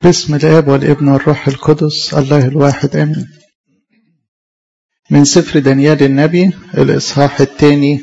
باسم الآب والابن والروح القدس الله الواحد آمين من سفر دانيال النبي الإصحاح الثاني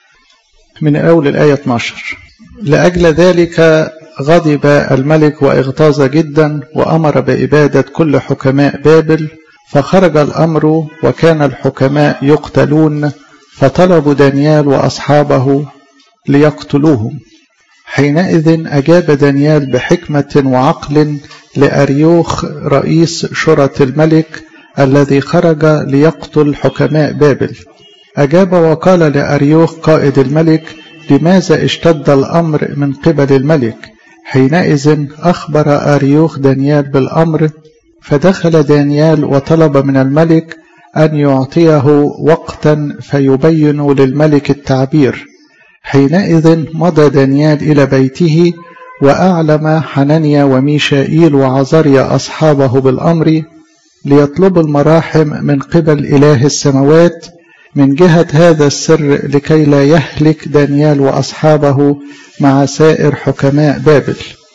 من أول الآية 12 لأجل ذلك غضب الملك واغتاظ جدا وأمر بإبادة كل حكماء بابل فخرج الأمر وكان الحكماء يقتلون فطلبوا دانيال وأصحابه ليقتلوهم حينئذ أجاب دانيال بحكمة وعقل لأريوخ رئيس شرة الملك الذي خرج ليقتل حكماء بابل أجاب وقال لأريوخ قائد الملك لماذا اشتد الأمر من قبل الملك حينئذ أخبر أريوخ دانيال بالأمر فدخل دانيال وطلب من الملك أن يعطيه وقتا فيبين للملك التعبير حينئذ مضى دانيال إلى بيته وأعلم حنانيا وميشائيل وعزريا أصحابه بالأمر ليطلبوا المراحم من قبل إله السماوات من جهة هذا السر لكي لا يهلك دانيال وأصحابه مع سائر حكماء بابل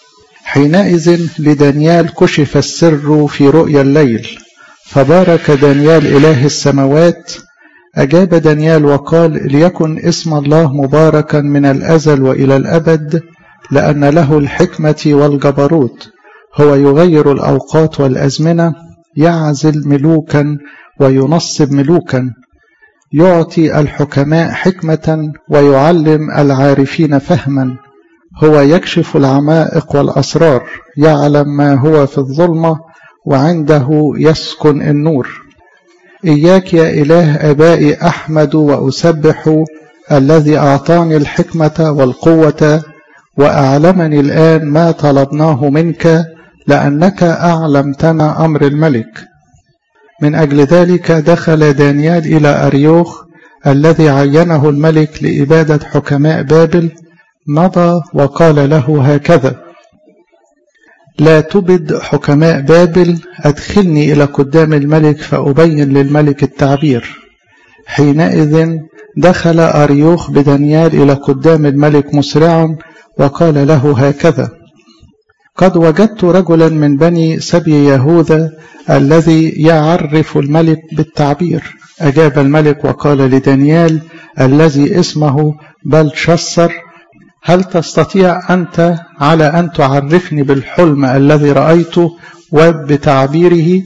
حينئذ لدانيال كشف السر في رؤيا الليل فبارك دانيال إله السماوات أجاب دانيال وقال ليكن اسم الله مباركا من الأزل وإلى الأبد لأن له الحكمة والجبروت هو يغير الأوقات والأزمنة يعزل ملوكا وينصب ملوكا يعطي الحكماء حكمة ويعلم العارفين فهما هو يكشف العمائق والأسرار يعلم ما هو في الظلمة وعنده يسكن النور إياك يا إله أبائي أحمد وأسبح الذي أعطاني الحكمة والقوة وأعلمني الآن ما طلبناه منك لأنك أعلمتنا أمر الملك من أجل ذلك دخل دانيال إلى أريوخ الذي عينه الملك لإبادة حكماء بابل مضى وقال له هكذا لا تبد حكماء بابل أدخلني إلى قدام الملك فأبين للملك التعبير حينئذ دخل أريوخ بدانيال إلى قدام الملك مسرعا وقال له هكذا قد وجدت رجلا من بني سبي يهوذا الذي يعرف الملك بالتعبير أجاب الملك وقال لدانيال الذي اسمه بلشسر هل تستطيع أنت على أن تعرفني بالحلم الذي رأيته وبتعبيره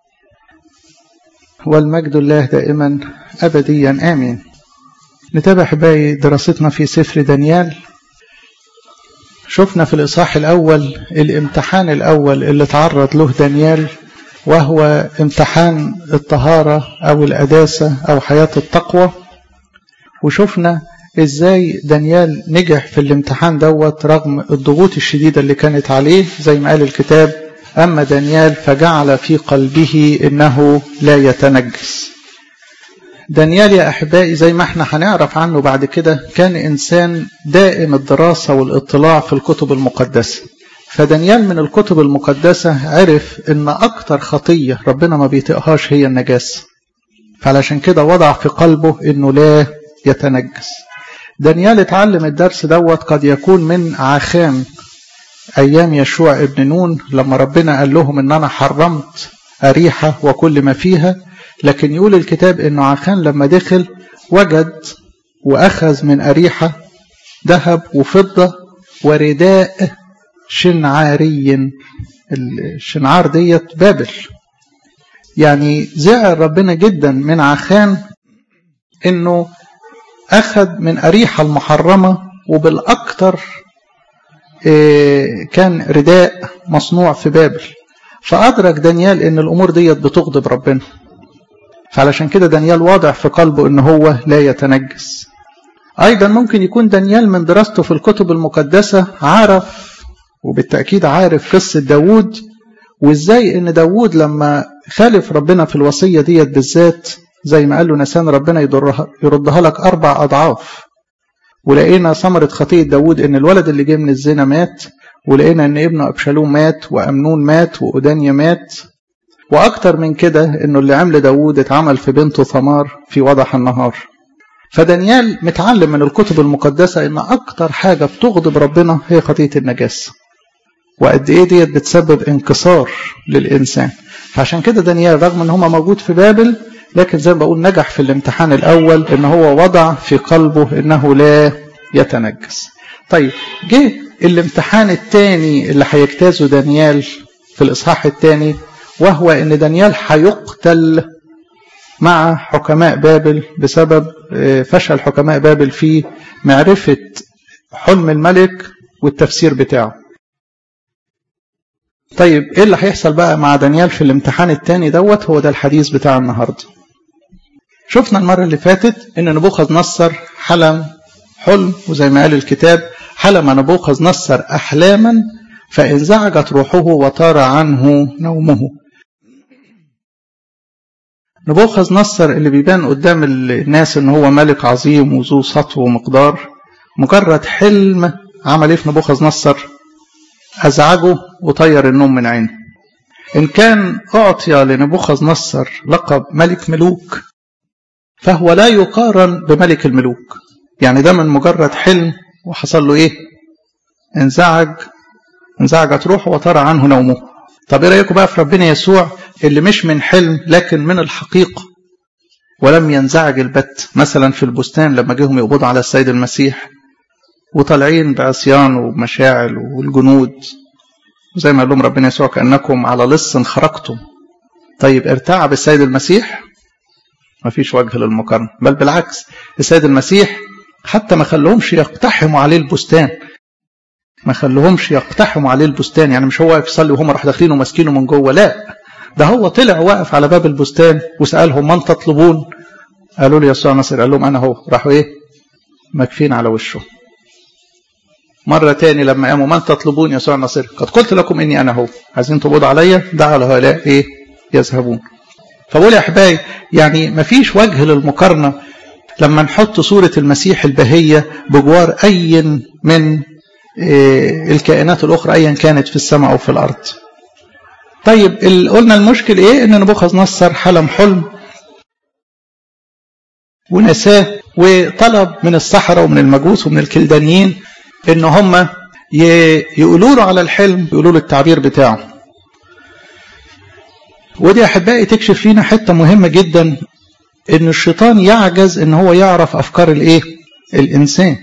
والمجد الله دائما أبديا آمين نتابع باقي دراستنا في سفر دانيال شفنا في الإصحاح الأول الامتحان الأول اللي تعرض له دانيال وهو امتحان الطهارة أو الأداسة أو حياة التقوى وشفنا ازاي دانيال نجح في الامتحان دوت رغم الضغوط الشديدة اللي كانت عليه زي ما قال الكتاب أما دانيال فجعل في قلبه إنه لا يتنجس دانيال يا أحبائي زي ما احنا هنعرف عنه بعد كده كان إنسان دائم الدراسة والاطلاع في الكتب المقدسة فدانيال من الكتب المقدسة عرف إن أكتر خطية ربنا ما بيطيقهاش هي النجاسة فعلشان كده وضع في قلبه إنه لا يتنجس دانيال اتعلم الدرس دوت قد يكون من عخام أيام يشوع ابن نون لما ربنا قال لهم إن أنا حرمت أريحة وكل ما فيها لكن يقول الكتاب إنه عخان لما دخل وجد وأخذ من أريحة ذهب وفضة ورداء شنعاري الشنعار ديت بابل يعني زعل ربنا جدا من عخان إنه أخذ من أريحة المحرمة وبالأكثر كان رداء مصنوع في بابل فأدرك دانيال إن الأمور ديت بتغضب ربنا فعلشان كده دانيال واضع في قلبه إن هو لا يتنجس أيضا ممكن يكون دانيال من دراسته في الكتب المقدسة عارف وبالتأكيد عارف قصة داوود وإزاي إن داوود لما خالف ربنا في الوصية ديت بالذات زي ما قال له نسان ربنا يردها لك أربع أضعاف ولقينا ثمرة خطية داود إن الولد اللي جه من الزنا مات ولقينا إن ابنه أبشالوم مات وأمنون مات وأدانيا مات وأكتر من كده إنه اللي عمل داود اتعمل في بنته ثمار في وضح النهار فدانيال متعلم من الكتب المقدسة إن أكتر حاجة بتغضب ربنا هي خطية النجاسة وقد ايه ديت بتسبب انكسار للانسان فعشان كده دانيال رغم ان هو موجود في بابل لكن زي ما بقول نجح في الامتحان الاول ان هو وضع في قلبه انه لا يتنجس طيب جه الامتحان الثاني اللي هيجتازه دانيال في الاصحاح الثاني وهو ان دانيال هيقتل مع حكماء بابل بسبب فشل حكماء بابل في معرفة حلم الملك والتفسير بتاعه طيب ايه اللي هيحصل بقى مع دانيال في الامتحان الثاني دوت هو ده الحديث بتاع النهارده شفنا المرة اللي فاتت ان نبوخذ نصر حلم حلم وزي ما قال الكتاب حلم نبوخذ نصر احلاما فانزعجت روحه وطار عنه نومه نبوخذ نصر اللي بيبان قدام الناس ان هو ملك عظيم وذو سطو ومقدار مجرد حلم عمل ايه في نبوخذ نصر ازعجه وطير النوم من عينه ان كان اعطي لنبوخذ نصر لقب ملك ملوك فهو لا يقارن بملك الملوك يعني ده من مجرد حلم وحصل له ايه انزعج انزعجت روحه وطار عنه نومه طب ايه رايكم بقى في ربنا يسوع اللي مش من حلم لكن من الحقيقه ولم ينزعج البت مثلا في البستان لما جيهم يقبضوا على السيد المسيح وطالعين بعصيان ومشاعل والجنود زي ما قال لهم ربنا يسوع كانكم على لص خرجتم طيب ارتعب السيد المسيح ما فيش وجه للمقارنه بل بالعكس السيد المسيح حتى ما خلوهمش يقتحموا عليه البستان ما خلوهمش يقتحموا عليه البستان يعني مش هو واقف يصلي وهم راح داخلين وماسكينه من جوه لا ده هو طلع واقف على باب البستان وسالهم من تطلبون قالوا له يسوع نصر قال لهم انا هو راحوا ايه مكفين على وشه مرة تاني لما قاموا من تطلبون يسوع النصر قد قلت لكم اني انا هو عايزين تقبضوا عليا دعوا لهؤلاء ايه يذهبون فبقول يا احبائي يعني ما فيش وجه للمقارنة لما نحط صورة المسيح البهية بجوار أي من الكائنات الأخرى أيا كانت في السماء أو في الأرض طيب قلنا المشكل إيه إن نبوخذ نصر حلم حلم ونساه وطلب من السحرة ومن المجوس ومن الكلدانيين إن هم يقولوا له على الحلم يقولوا له التعبير بتاعه ودي أحبائي تكشف لنا حتة مهمة جدا إن الشيطان يعجز إن هو يعرف أفكار الإيه؟ الإنسان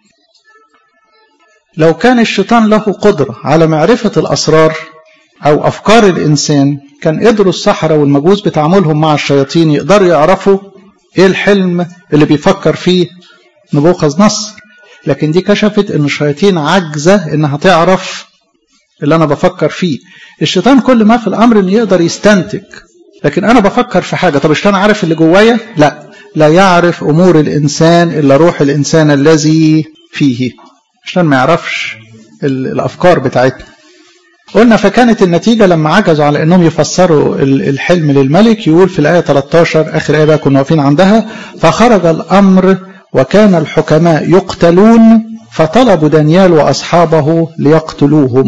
لو كان الشيطان له قدرة على معرفة الأسرار أو أفكار الإنسان كان قدروا السحرة والمجوس بتعاملهم مع الشياطين يقدروا يعرفوا إيه الحلم اللي بيفكر فيه نبوخذ نصر لكن دي كشفت إن الشياطين عاجزة إنها تعرف اللي أنا بفكر فيه الشيطان كل ما في الأمر إنه يقدر يستنتج لكن أنا بفكر في حاجة طب الشيطان عارف اللي جوايا؟ لا لا يعرف أمور الإنسان إلا روح الإنسان الذي فيه عشان ما يعرفش الافكار بتاعتنا قلنا فكانت النتيجة لما عجزوا على انهم يفسروا الحلم للملك يقول في الآية 13 آخر آية بقى كنا واقفين عندها فخرج الأمر وكان الحكماء يقتلون فطلبوا دانيال وأصحابه ليقتلوهم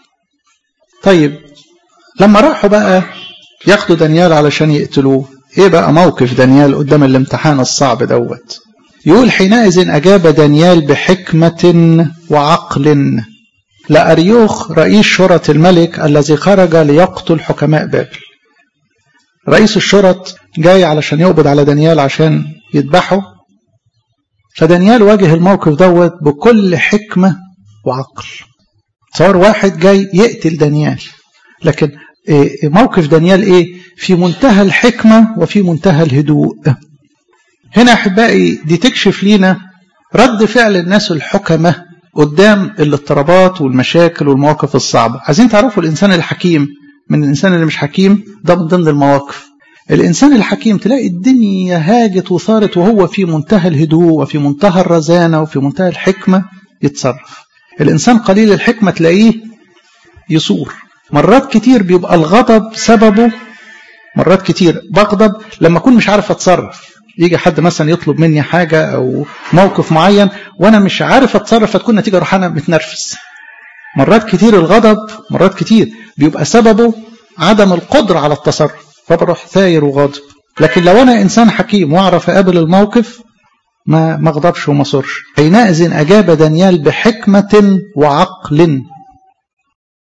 طيب لما راحوا بقى ياخدوا دانيال علشان يقتلوه ايه بقى موقف دانيال قدام الامتحان الصعب دوت يقول حينئذ أجاب دانيال بحكمة وعقل لأريوخ رئيس شرط الملك الذي خرج ليقتل حكماء بابل رئيس الشرط جاي علشان يقبض على دانيال عشان يذبحه فدانيال واجه الموقف دوت بكل حكمة وعقل صار واحد جاي يقتل دانيال لكن موقف دانيال ايه في منتهى الحكمة وفي منتهى الهدوء هنا احبائي دي تكشف لينا رد فعل الناس الحكمة قدام الاضطرابات والمشاكل والمواقف الصعبة عايزين تعرفوا الإنسان الحكيم من الإنسان اللي مش حكيم ده من ضمن المواقف الإنسان الحكيم تلاقي الدنيا هاجت وثارت وهو في منتهى الهدوء وفي منتهى الرزانة وفي منتهى الحكمة يتصرف الإنسان قليل الحكمة تلاقيه يصور مرات كتير بيبقى الغضب سببه مرات كتير بغضب لما أكون مش عارف أتصرف يجي حد مثلا يطلب مني حاجة أو موقف معين وأنا مش عارف أتصرف فتكون نتيجة أروح أنا متنرفز مرات كتير الغضب مرات كتير بيبقى سببه عدم القدرة على التصرف فبروح ثاير وغاضب لكن لو أنا إنسان حكيم وأعرف أقابل الموقف ما ما اغضبش وما صرش حينئذ أجاب دانيال بحكمة وعقل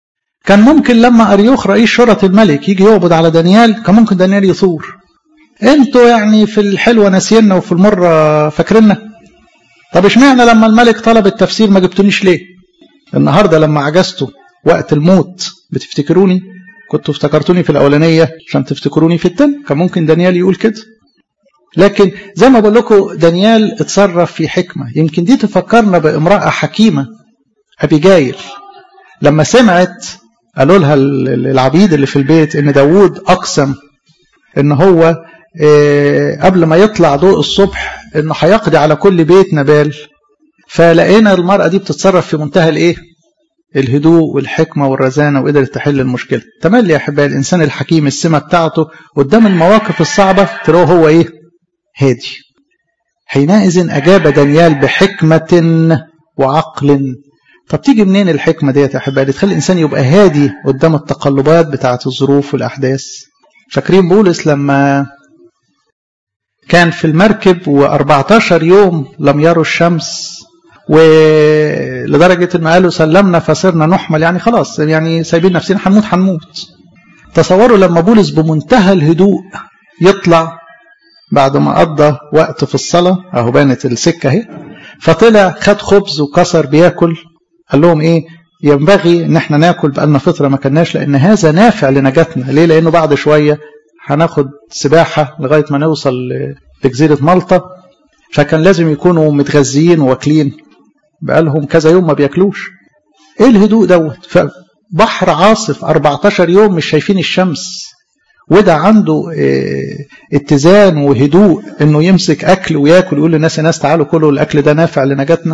كان ممكن لما أريوخ رئيس شرطة الملك يجي يقبض على دانيال كان ممكن دانيال يثور انتوا يعني في الحلوة ناسينا وفي المرة فاكريننا طب اشمعنى لما الملك طلب التفسير ما جبتونيش ليه النهاردة لما عجزتوا وقت الموت بتفتكروني كنتوا افتكرتوني في الأولانية عشان تفتكروني في التاني كان ممكن دانيال يقول كده لكن زي ما بقول لكم دانيال اتصرف في حكمة يمكن دي تفكرنا بامرأة حكيمة أبيجايل لما سمعت قالوا لها العبيد اللي في البيت ان داوود اقسم ان هو قبل ما يطلع ضوء الصبح انه هيقضي على كل بيت نبال فلقينا المرأة دي بتتصرف في منتهى الايه الهدوء والحكمة والرزانة وقدرت تحل المشكلة تملي يا أحبائي الإنسان الحكيم السمة بتاعته قدام المواقف الصعبة تلاقوه هو إيه هادي حينئذ أجاب دانيال بحكمة وعقل طب تيجي منين الحكمة ديت يا أحبائي تخلي الإنسان يبقى هادي قدام التقلبات بتاعة الظروف والأحداث فاكرين بولس لما كان في المركب و14 يوم لم يروا الشمس ولدرجة إنه قالوا سلمنا فصرنا نحمل يعني خلاص يعني سايبين نفسنا هنموت هنموت تصوروا لما بولس بمنتهى الهدوء يطلع بعد ما قضى وقت في الصلاة أهو بانت السكة اهي فطلع خد خبز وكسر بياكل قال لهم إيه ينبغي إن احنا ناكل بقالنا فترة ما كناش لأن هذا نافع لنجاتنا ليه لأنه بعد شوية هناخد سباحة لغاية ما نوصل لجزيرة مالطا فكان لازم يكونوا متغذيين واكلين بقالهم كذا يوم ما بياكلوش ايه الهدوء دوت فبحر عاصف 14 يوم مش شايفين الشمس وده عنده اتزان وهدوء انه يمسك اكل وياكل ويقول للناس يا ناس تعالوا كلوا الاكل ده نافع لنجاتنا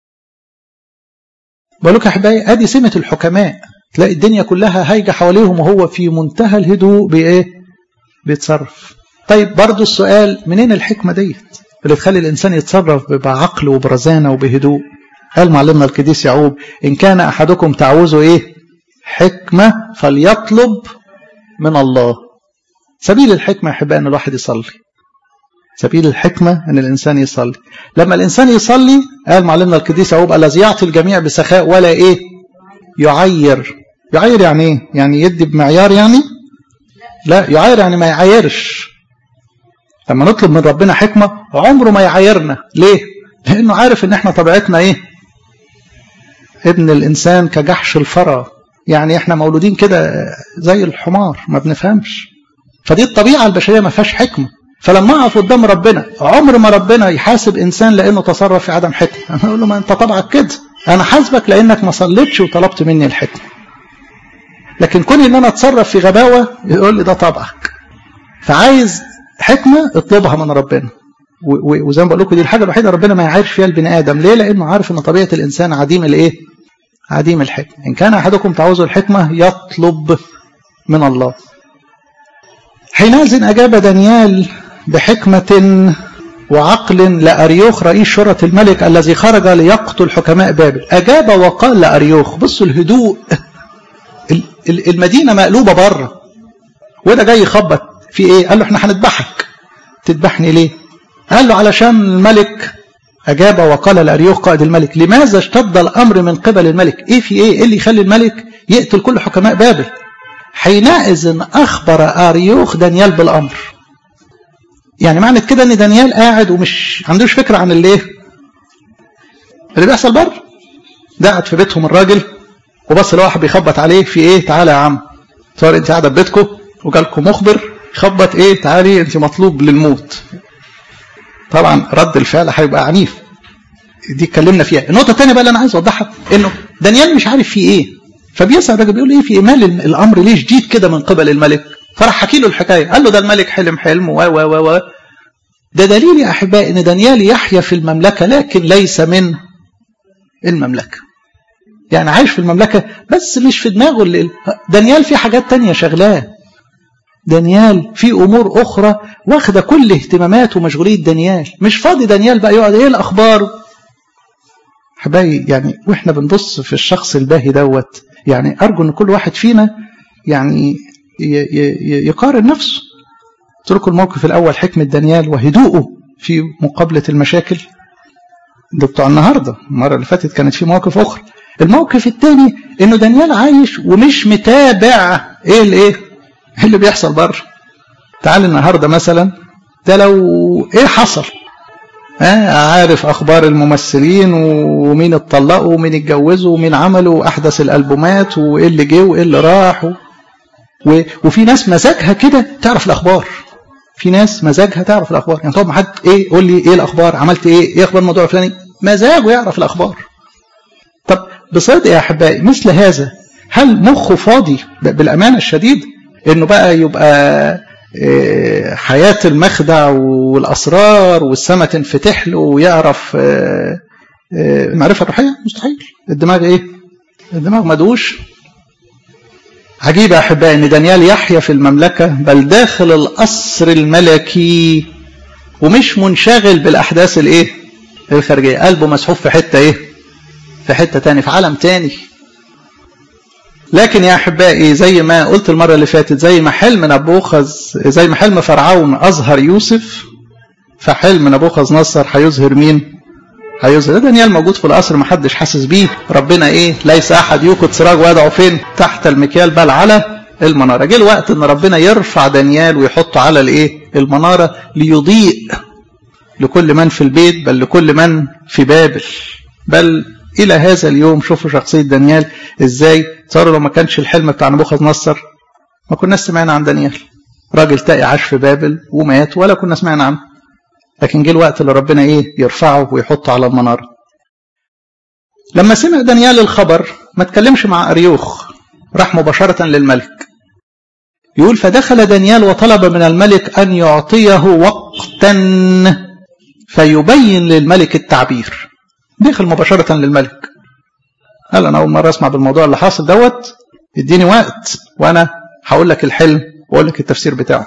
بقول لك يا احبائي ادي سمه الحكماء تلاقي الدنيا كلها هايجه حواليهم وهو في منتهى الهدوء بايه بيتصرف طيب برضو السؤال منين الحكمه ديت اللي تخلي الانسان يتصرف بعقل وبرزانه وبهدوء قال معلمنا القديس يعقوب ان كان احدكم تعوزه ايه حكمه فليطلب من الله سبيل الحكمه يا احبائي ان الواحد يصلي سبيل الحكمة أن الإنسان يصلي لما الإنسان يصلي قال معلمنا القديس يعقوب الذي يعطي الجميع بسخاء ولا إيه يعير يعير يعني إيه يعني يدي بمعيار يعني لا يعير يعني ما يعايرش لما نطلب من ربنا حكمة عمره ما يعايرنا ليه لأنه عارف إن إحنا طبيعتنا إيه ابن الإنسان كجحش الفرى يعني إحنا مولودين كده زي الحمار ما بنفهمش فدي الطبيعة البشرية ما فيهاش حكمة فلما اقف قدام ربنا عمر ما ربنا يحاسب انسان لانه تصرف في عدم حكمه انا اقول له ما انت طبعك كده انا حاسبك لانك ما صليتش وطلبت مني الحكمه لكن كوني ان انا اتصرف في غباوه يقول لي ده طبعك فعايز حكمه اطلبها من ربنا وزي ما بقول لكم دي الحاجه الوحيده ربنا ما يعرف فيها البني ادم ليه لانه عارف ان طبيعه الانسان عديم الايه عديم الحكمه ان كان احدكم تعوز الحكمه يطلب من الله حينئذ اجاب دانيال بحكمة وعقل لأريوخ رئيس شرطة الملك الذي خرج ليقتل حكماء بابل أجاب وقال لأريوخ بصوا الهدوء المدينة مقلوبة بره وده جاي يخبط في ايه قال له احنا هنذبحك تذبحني ليه قال له علشان الملك أجاب وقال لأريوخ قائد الملك لماذا اشتد الأمر من قبل الملك ايه في ايه ايه اللي يخلي الملك يقتل كل حكماء بابل حينئذ أخبر أريوخ دانيال بالأمر يعني معنى كده ان دانيال قاعد ومش عندوش فكره عن اللي ايه اللي بيحصل بره ده قاعد في بيتهم الراجل وبص لواحد بيخبط عليه في ايه تعالى يا عم صار انت قاعده في بيتكم وجالكم مخبر خبط ايه تعالي انت مطلوب للموت طبعا رد الفعل هيبقى عنيف دي اتكلمنا فيها النقطه الثانيه بقى اللي انا عايز اوضحها انه دانيال مش عارف في ايه فبيسال الراجل بيقول ايه في ايه مال الامر ليه شديد كده من قبل الملك فراح حكي له الحكايه قال له ده الملك حلم حلم و و و و ده دليل يا احبائي ان دانيال يحيا في المملكه لكن ليس من المملكه يعني عايش في المملكه بس مش في دماغه اللي دانيال في حاجات تانية شغلاه دانيال في امور اخرى واخده كل اهتماماته ومشغوليه دانيال مش فاضي دانيال بقى يقعد ايه الاخبار احبائي يعني واحنا بنبص في الشخص الباهي دوت يعني ارجو ان كل واحد فينا يعني يقارن نفسه قلت لكم الموقف الأول حكمة دانيال وهدوءه في مقابلة المشاكل ده بتوع النهاردة المرة اللي فاتت كانت في مواقف أخرى الموقف الثاني انه دانيال عايش ومش متابع ايه الايه اللي بيحصل بره تعال النهارده مثلا ده لو ايه حصل ها عارف اخبار الممثلين ومين اتطلقوا ومين اتجوزوا ومين عملوا احدث الالبومات وايه اللي جه وايه اللي راح و... و... وفي ناس مزاجها كده تعرف الاخبار في ناس مزاجها تعرف الاخبار يعني طب حد ايه قول لي ايه الاخبار عملت ايه ايه اخبار الموضوع الفلاني مزاجه يعرف الاخبار طب بصدق يا احبائي مثل هذا هل مخه فاضي بالامانه الشديد انه بقى يبقى حياة المخدع والأسرار والسما تنفتح له ويعرف المعرفة الروحية مستحيل الدماغ إيه؟ الدماغ مدوش عجيب يا أحبائي إن دانيال يحيا في المملكة بل داخل القصر الملكي ومش منشغل بالأحداث الإيه؟ الخارجية قلبه مسحوب في حتة إيه؟ في حتة تاني في عالم تاني لكن يا احبائي زي ما قلت المره اللي فاتت زي ما حلم نبوخذ زي ما حلم فرعون اظهر يوسف فحلم نبوخذ نصر هيظهر مين؟ هيظهر دانيال موجود في القصر ما حدش حاسس بيه ربنا ايه؟ ليس احد يوقد سراج ويضعه فين؟ تحت المكيال بل على المناره جه الوقت ان ربنا يرفع دانيال ويحطه على الايه؟ المناره ليضيء لكل من في البيت بل لكل من في بابل بل الى هذا اليوم شوفوا شخصيه دانيال ازاي صاروا لو ما كانش الحلم بتاع نبوخذ نصر ما كناش سمعنا عن دانيال راجل تاقي عاش في بابل ومات ولا كنا سمعنا عنه لكن جه الوقت اللي ربنا ايه يرفعه ويحطه على المناره لما سمع دانيال الخبر ما تكلمش مع اريوخ راح مباشره للملك يقول فدخل دانيال وطلب من الملك ان يعطيه وقتا فيبين للملك التعبير دخل مباشرة للملك قال أنا أول مرة أسمع بالموضوع اللي حاصل دوت اديني وقت وأنا هقول لك الحلم وأقول لك التفسير بتاعه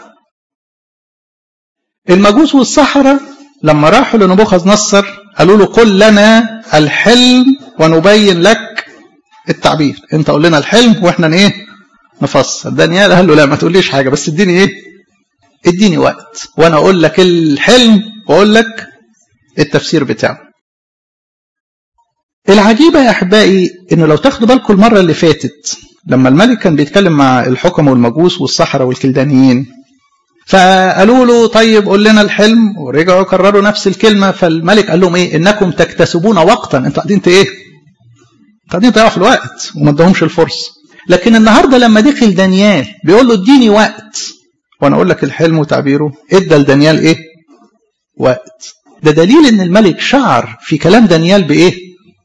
المجوس والسحرة لما راحوا لنبوخذ نصر قالوا له قل لنا الحلم ونبين لك التعبير انت قول لنا الحلم واحنا ايه نفسر دانيال قال له لا ما تقوليش حاجه بس اديني ايه اديني وقت وانا اقول لك الحلم واقول لك التفسير بتاعه العجيبة يا أحبائي إنه لو تاخدوا بالكم المرة اللي فاتت لما الملك كان بيتكلم مع الحكم والمجوس والسحرة والكلدانيين فقالوا له طيب قول لنا الحلم ورجعوا كرروا نفس الكلمة فالملك قال لهم إيه إنكم تكتسبون وقتا أنتوا قاعدين إيه؟ قاعدين تضيعوا في الوقت وما ادهمش الفرصة لكن النهارده لما دخل دانيال بيقول له اديني وقت وانا اقول لك الحلم وتعبيره ادى لدانيال ايه؟ وقت ده دليل ان الملك شعر في كلام دانيال بايه؟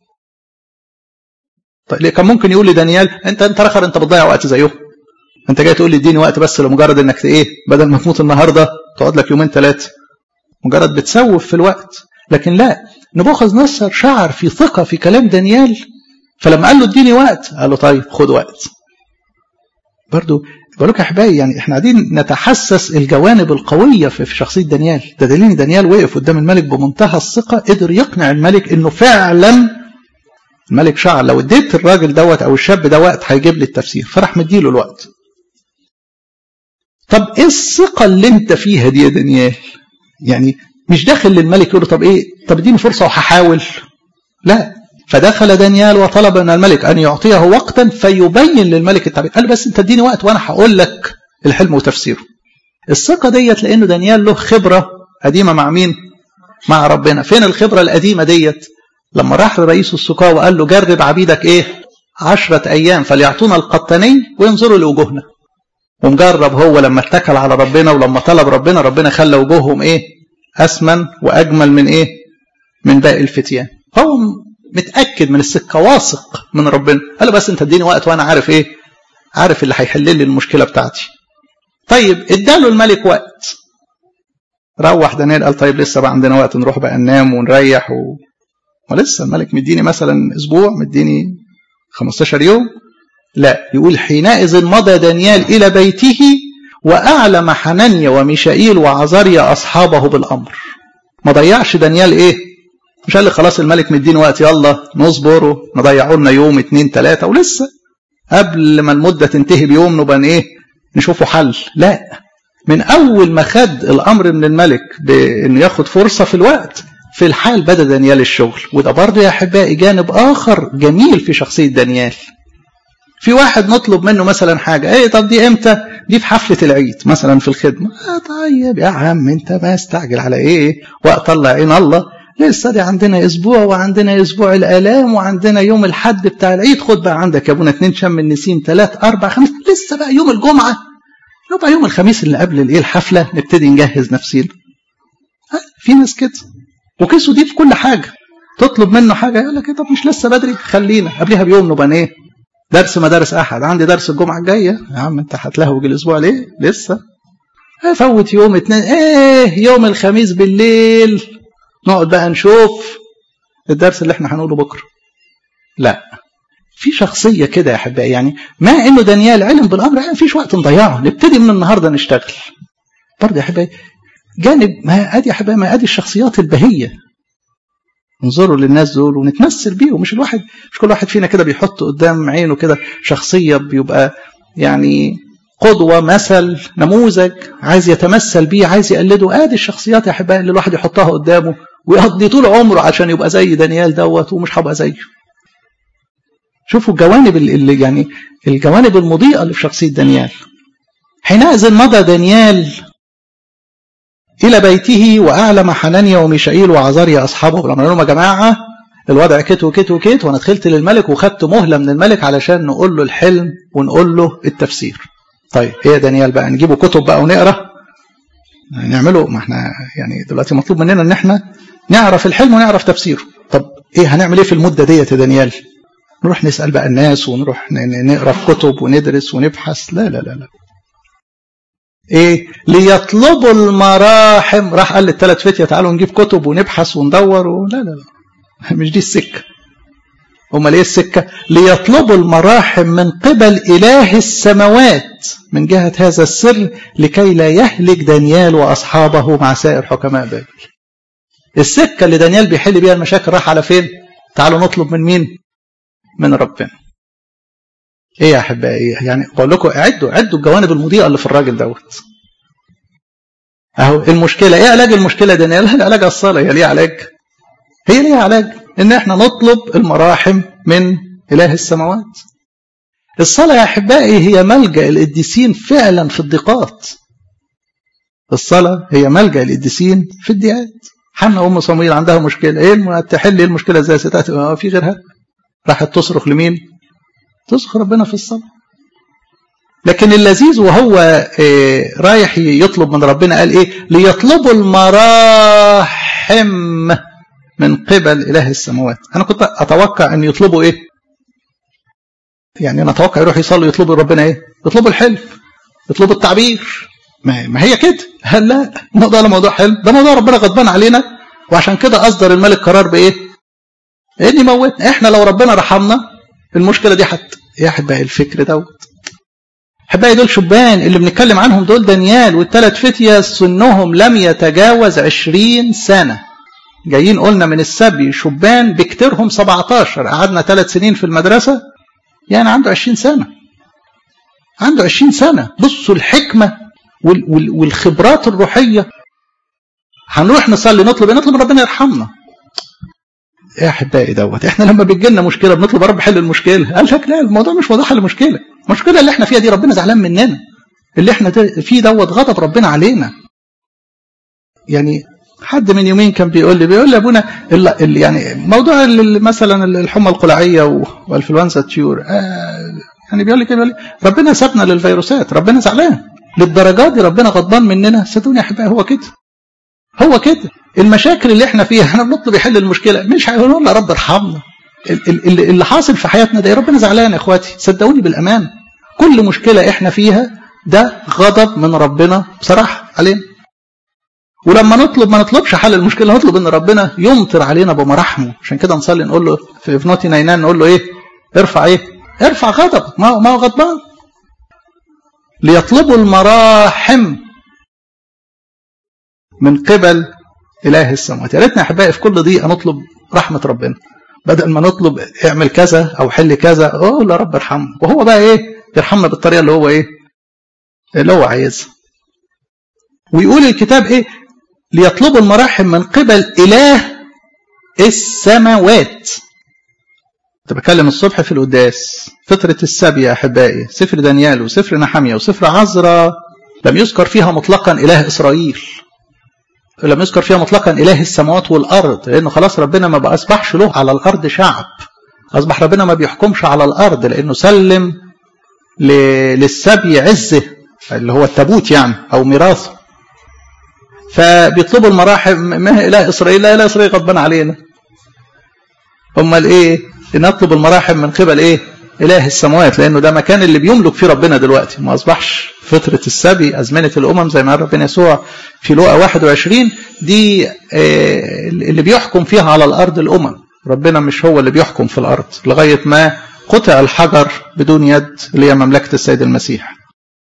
طيب كان ممكن يقول لدانيال انت انت رخر انت بتضيع وقت زيهم انت جاي تقول لي اديني وقت بس لمجرد انك ايه بدل ما تموت النهارده تقعد لك يومين ثلاثه مجرد بتسوف في الوقت لكن لا نبوخذ نصر شعر في ثقه في كلام دانيال فلما قال له اديني وقت قال له طيب خد وقت برضو بقول لك يا احبائي يعني احنا قاعدين نتحسس الجوانب القويه في شخصيه دانيال ده دليل ان دانيال وقف قدام الملك بمنتهى الثقه قدر يقنع الملك انه فعلا الملك شعر لو اديت الراجل دوت او الشاب ده وقت هيجيب لي التفسير فراح مديله الوقت طب ايه الثقه اللي انت فيها دي يا دانيال يعني مش داخل للملك يقول له طب ايه طب اديني فرصه وهحاول لا فدخل دانيال وطلب من الملك ان يعطيه وقتا فيبين للملك التعبير قال له بس انت اديني وقت وانا هقول لك الحلم وتفسيره الثقه ديت لانه دانيال له خبره قديمه مع مين مع ربنا فين الخبره القديمه ديت لما راح لرئيس السقاة وقال له جرب عبيدك ايه عشرة ايام فليعطونا القطني وينظروا لوجوهنا ومجرب هو لما اتكل على ربنا ولما طلب ربنا ربنا خلى وجوههم ايه اسمن واجمل من ايه من باقي الفتيان هو متاكد من السكه واثق من ربنا قال له بس انت اديني وقت وانا عارف ايه عارف اللي هيحل لي المشكله بتاعتي طيب اداله الملك وقت روح دانيال قال طيب لسه بقى عندنا وقت نروح بقى ننام ونريح و... ولسه الملك مديني مثلا اسبوع مديني 15 يوم لا يقول حينئذ مضى دانيال الى بيته واعلم حنانيا وميشائيل وعزاريا اصحابه بالامر ما ضيعش دانيال ايه مش قال لي خلاص الملك مديني وقت يلا نصبر ونضيعوا لنا يوم اتنين تلاته ولسه قبل ما المده تنتهي بيوم نبقى ايه نشوفوا حل لا من اول ما خد الامر من الملك بانه ياخد فرصه في الوقت في الحال بدا دانيال الشغل وده برضه يا احبائي جانب اخر جميل في شخصيه دانيال في واحد نطلب منه مثلا حاجة ايه طب دي امتى دي في حفلة العيد مثلا في الخدمة آه طيب يا عم انت ما استعجل على ايه واطلع عين الله لسه دي عندنا اسبوع وعندنا اسبوع الالام وعندنا يوم الحد بتاع العيد خد بقى عندك يا ابونا اتنين شم النسيم ثلاث اربع خمس لسه بقى يوم الجمعة يبقى يوم الخميس اللي قبل الايه الحفلة نبتدي نجهز نفسينا في ناس كده وكيسه دي في كل حاجة تطلب منه حاجة يقول لك طب مش لسه بدري خلينا قبلها بيوم نبقى ايه درس مدارس احد عندي درس الجمعه الجايه يا عم انت هتلهوج الاسبوع ليه لسه فوت يوم اتنين ايه يوم الخميس بالليل نقعد بقى نشوف الدرس اللي احنا هنقوله بكره لا في شخصيه كده يا احبائي يعني ما انه دانيال علم بالامر يعني مفيش وقت نضيعه نبتدي من النهارده نشتغل برضه يا احبائي جانب ما ادي يا احبائي ما ادي الشخصيات البهيه انظروا للناس دول ونتمثل بيهم مش الواحد مش كل واحد فينا كده بيحط قدام عينه كده شخصية بيبقى يعني قدوة مثل نموذج عايز يتمثل بيه عايز يقلده ادي الشخصيات يا احبائي اللي الواحد يحطها قدامه ويقضي طول عمره عشان يبقى زي دانيال دوت ومش هبقى زيه شوفوا الجوانب اللي يعني الجوانب المضيئة اللي في شخصية دانيال حينئذ مضى دانيال إلى بيته وأعلم حنانيا وميشائيل وعزاريا أصحابه بالأمر لهم يا جماعة الوضع كت وكت وكت وأنا دخلت للملك وخدت مهلة من الملك علشان نقول له الحلم ونقول له التفسير طيب إيه يا دانيال بقى نجيبه كتب بقى ونقرأ نعمله ما احنا يعني دلوقتي مطلوب مننا ان احنا نعرف الحلم ونعرف تفسيره طب ايه هنعمل ايه في المده ديت يا دانيال نروح نسال بقى الناس ونروح نقرا في كتب وندرس ونبحث لا لا لا لا ايه ليطلبوا المراحم راح قال للثلاث فتية تعالوا نجيب كتب ونبحث وندور و... لا لا لا مش دي السكة امال ايه السكة ليطلبوا المراحم من قبل اله السماوات من جهة هذا السر لكي لا يهلك دانيال واصحابه مع سائر حكماء بابل السكة اللي دانيال بيحل بيها المشاكل راح على فين تعالوا نطلب من مين من ربنا ايه يا احبائي يعني بقول لكم اعدوا عدوا الجوانب المضيئه اللي في الراجل دوت اهو المشكله ايه علاج المشكله دي لا علاج الصلاه هي ليها علاج هي ليها علاج ان احنا نطلب المراحم من اله السماوات الصلاه يا احبائي هي ملجا القديسين فعلا في الضيقات الصلاه هي ملجا القديسين في الضيقات حنا ام صمويل عندها مشكله ايه تحل المشكله ازاي ستات في غيرها راحت تصرخ لمين تصرخ ربنا في الصلاة لكن اللذيذ وهو إيه رايح يطلب من ربنا قال ايه ليطلبوا المراحم من قبل اله السماوات انا كنت اتوقع ان يطلبوا ايه يعني انا اتوقع يروح يصلوا يطلبوا ربنا ايه يطلبوا الحلم يطلبوا التعبير ما هي كده هل لا الموضوع ده موضوع حلم ده موضوع ربنا غضبان علينا وعشان كده اصدر الملك قرار بايه ان يموتنا احنا لو ربنا رحمنا المشكله دي حتى يا احبائي الفكر دوت احبائي دول شبان اللي بنتكلم عنهم دول دانيال والثلاث فتية سنهم لم يتجاوز عشرين سنة جايين قلنا من السبي شبان بكتيرهم 17 قعدنا ثلاث سنين في المدرسة يعني عنده 20 سنة عنده 20 سنة بصوا الحكمة وال وال والخبرات الروحية هنروح نصلي نطلب نطلب ربنا يرحمنا يا احبائي دوت احنا لما بيجي لنا مشكله بنطلب يا رب حل المشكله قال لك لا الموضوع مش موضوع حل مشكله المشكله اللي احنا فيها دي ربنا زعلان مننا اللي احنا فيه دوت غضب ربنا علينا يعني حد من يومين كان بيقول لي بيقول لي ابونا اللي يعني موضوع مثلا الحمى القلعيه والانفلونزا الطيور آه يعني بيقول لي كده بيقول لي ربنا سابنا للفيروسات ربنا زعلان للدرجات دي ربنا غضبان مننا صدقوني يا احبائي هو كده هو كده المشاكل اللي احنا فيها احنا بنطلب يحل المشكله مش هيقولوا لنا رب ارحمنا اللي حاصل في حياتنا ده ربنا زعلان يا اخواتي صدقوني بالامان كل مشكله احنا فيها ده غضب من ربنا بصراحه علينا ولما نطلب ما نطلبش حل المشكله نطلب ان ربنا يمطر علينا بمراحمه عشان كده نصلي نقول له في ابنوتي نينان نقول له ايه ارفع ايه ارفع غضبك ما هو ما هو غضبان ليطلبوا المراحم من قبل إله السماوات يا ريتنا يا أحبائي في كل ضيقة نطلب رحمة ربنا بدل ما نطلب اعمل كذا أو حل كذا أقول يا رب ارحمنا وهو بقى إيه يرحمنا بالطريقة اللي هو إيه اللي هو عايزها ويقول الكتاب إيه ليطلبوا المراحم من قبل إله السماوات كنت بكلم الصبح في القداس فترة السبي يا أحبائي سفر دانيال وسفر نحمية وسفر عزرا لم يذكر فيها مطلقا إله إسرائيل لم يذكر فيها مطلقا إله السماوات والأرض لأنه خلاص ربنا ما أصبحش له على الأرض شعب أصبح ربنا ما بيحكمش على الأرض لأنه سلم للسبي عزه اللي هو التابوت يعني أو ميراثه فبيطلبوا المراحم ما هي إله إسرائيل لا إله إسرائيل غضبان علينا أمال إيه نطلب المراحم من قبل إيه إله السماوات لأنه ده مكان اللي بيملك فيه ربنا دلوقتي ما أصبحش فترة السبي أزمنة الأمم زي ما قال ربنا يسوع في لوقا 21 دي اللي بيحكم فيها على الأرض الأمم ربنا مش هو اللي بيحكم في الأرض لغاية ما قطع الحجر بدون يد اللي هي مملكة السيد المسيح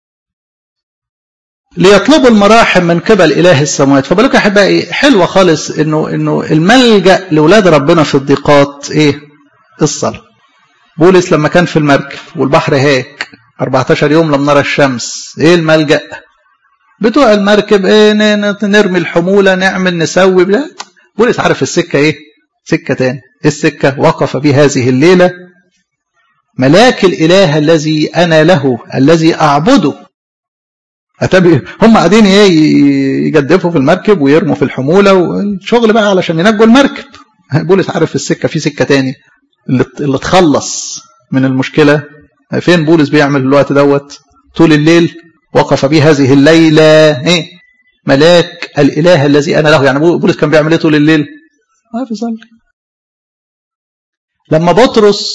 ليطلبوا المراحم من قبل إله السماوات فبالك أحبائي حلوة خالص إنه إنه الملجأ لأولاد ربنا في الضيقات إيه؟ الصلاة بولس لما كان في المركب والبحر هاك 14 يوم لم نرى الشمس ايه الملجأ بتوع المركب ايه نرمي الحمولة نعمل نسوي لا بولس عارف السكة ايه سكة تاني السكة وقف بي هذه الليلة ملاك الإله الذي أنا له الذي أعبده أتبي هم قاعدين ايه يجدفوا في المركب ويرموا في الحمولة والشغل بقى علشان ينجوا المركب بولس عارف السكة في سكة تاني اللي, اللي تخلص من المشكلة فين بولس بيعمل الوقت دوت طول الليل وقف بي هذه الليلة ايه ملاك الإله الذي أنا له يعني بولس كان بيعمل ايه طول الليل ما بيصلي لما بطرس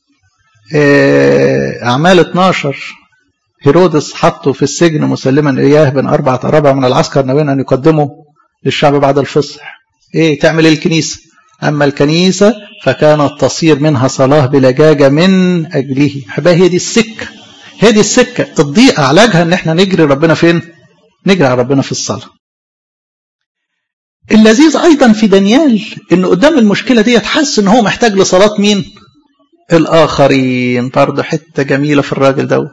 أعمال 12 هيرودس حطه في السجن مسلما إياه بين أربعة أربع من العسكر ناويين أن يقدمه للشعب بعد الفصح إيه تعمل إيه الكنيسة أما الكنيسة فكانت تصير منها صلاة بلجاجة من أجله حبا هي دي السكة هي دي السكة الضيقة علاجها ان احنا نجري ربنا فين نجري على ربنا في الصلاة اللذيذ ايضا في دانيال ان قدام المشكلة دي حس ان هو محتاج لصلاة مين الاخرين برضه حتة جميلة في الراجل دوت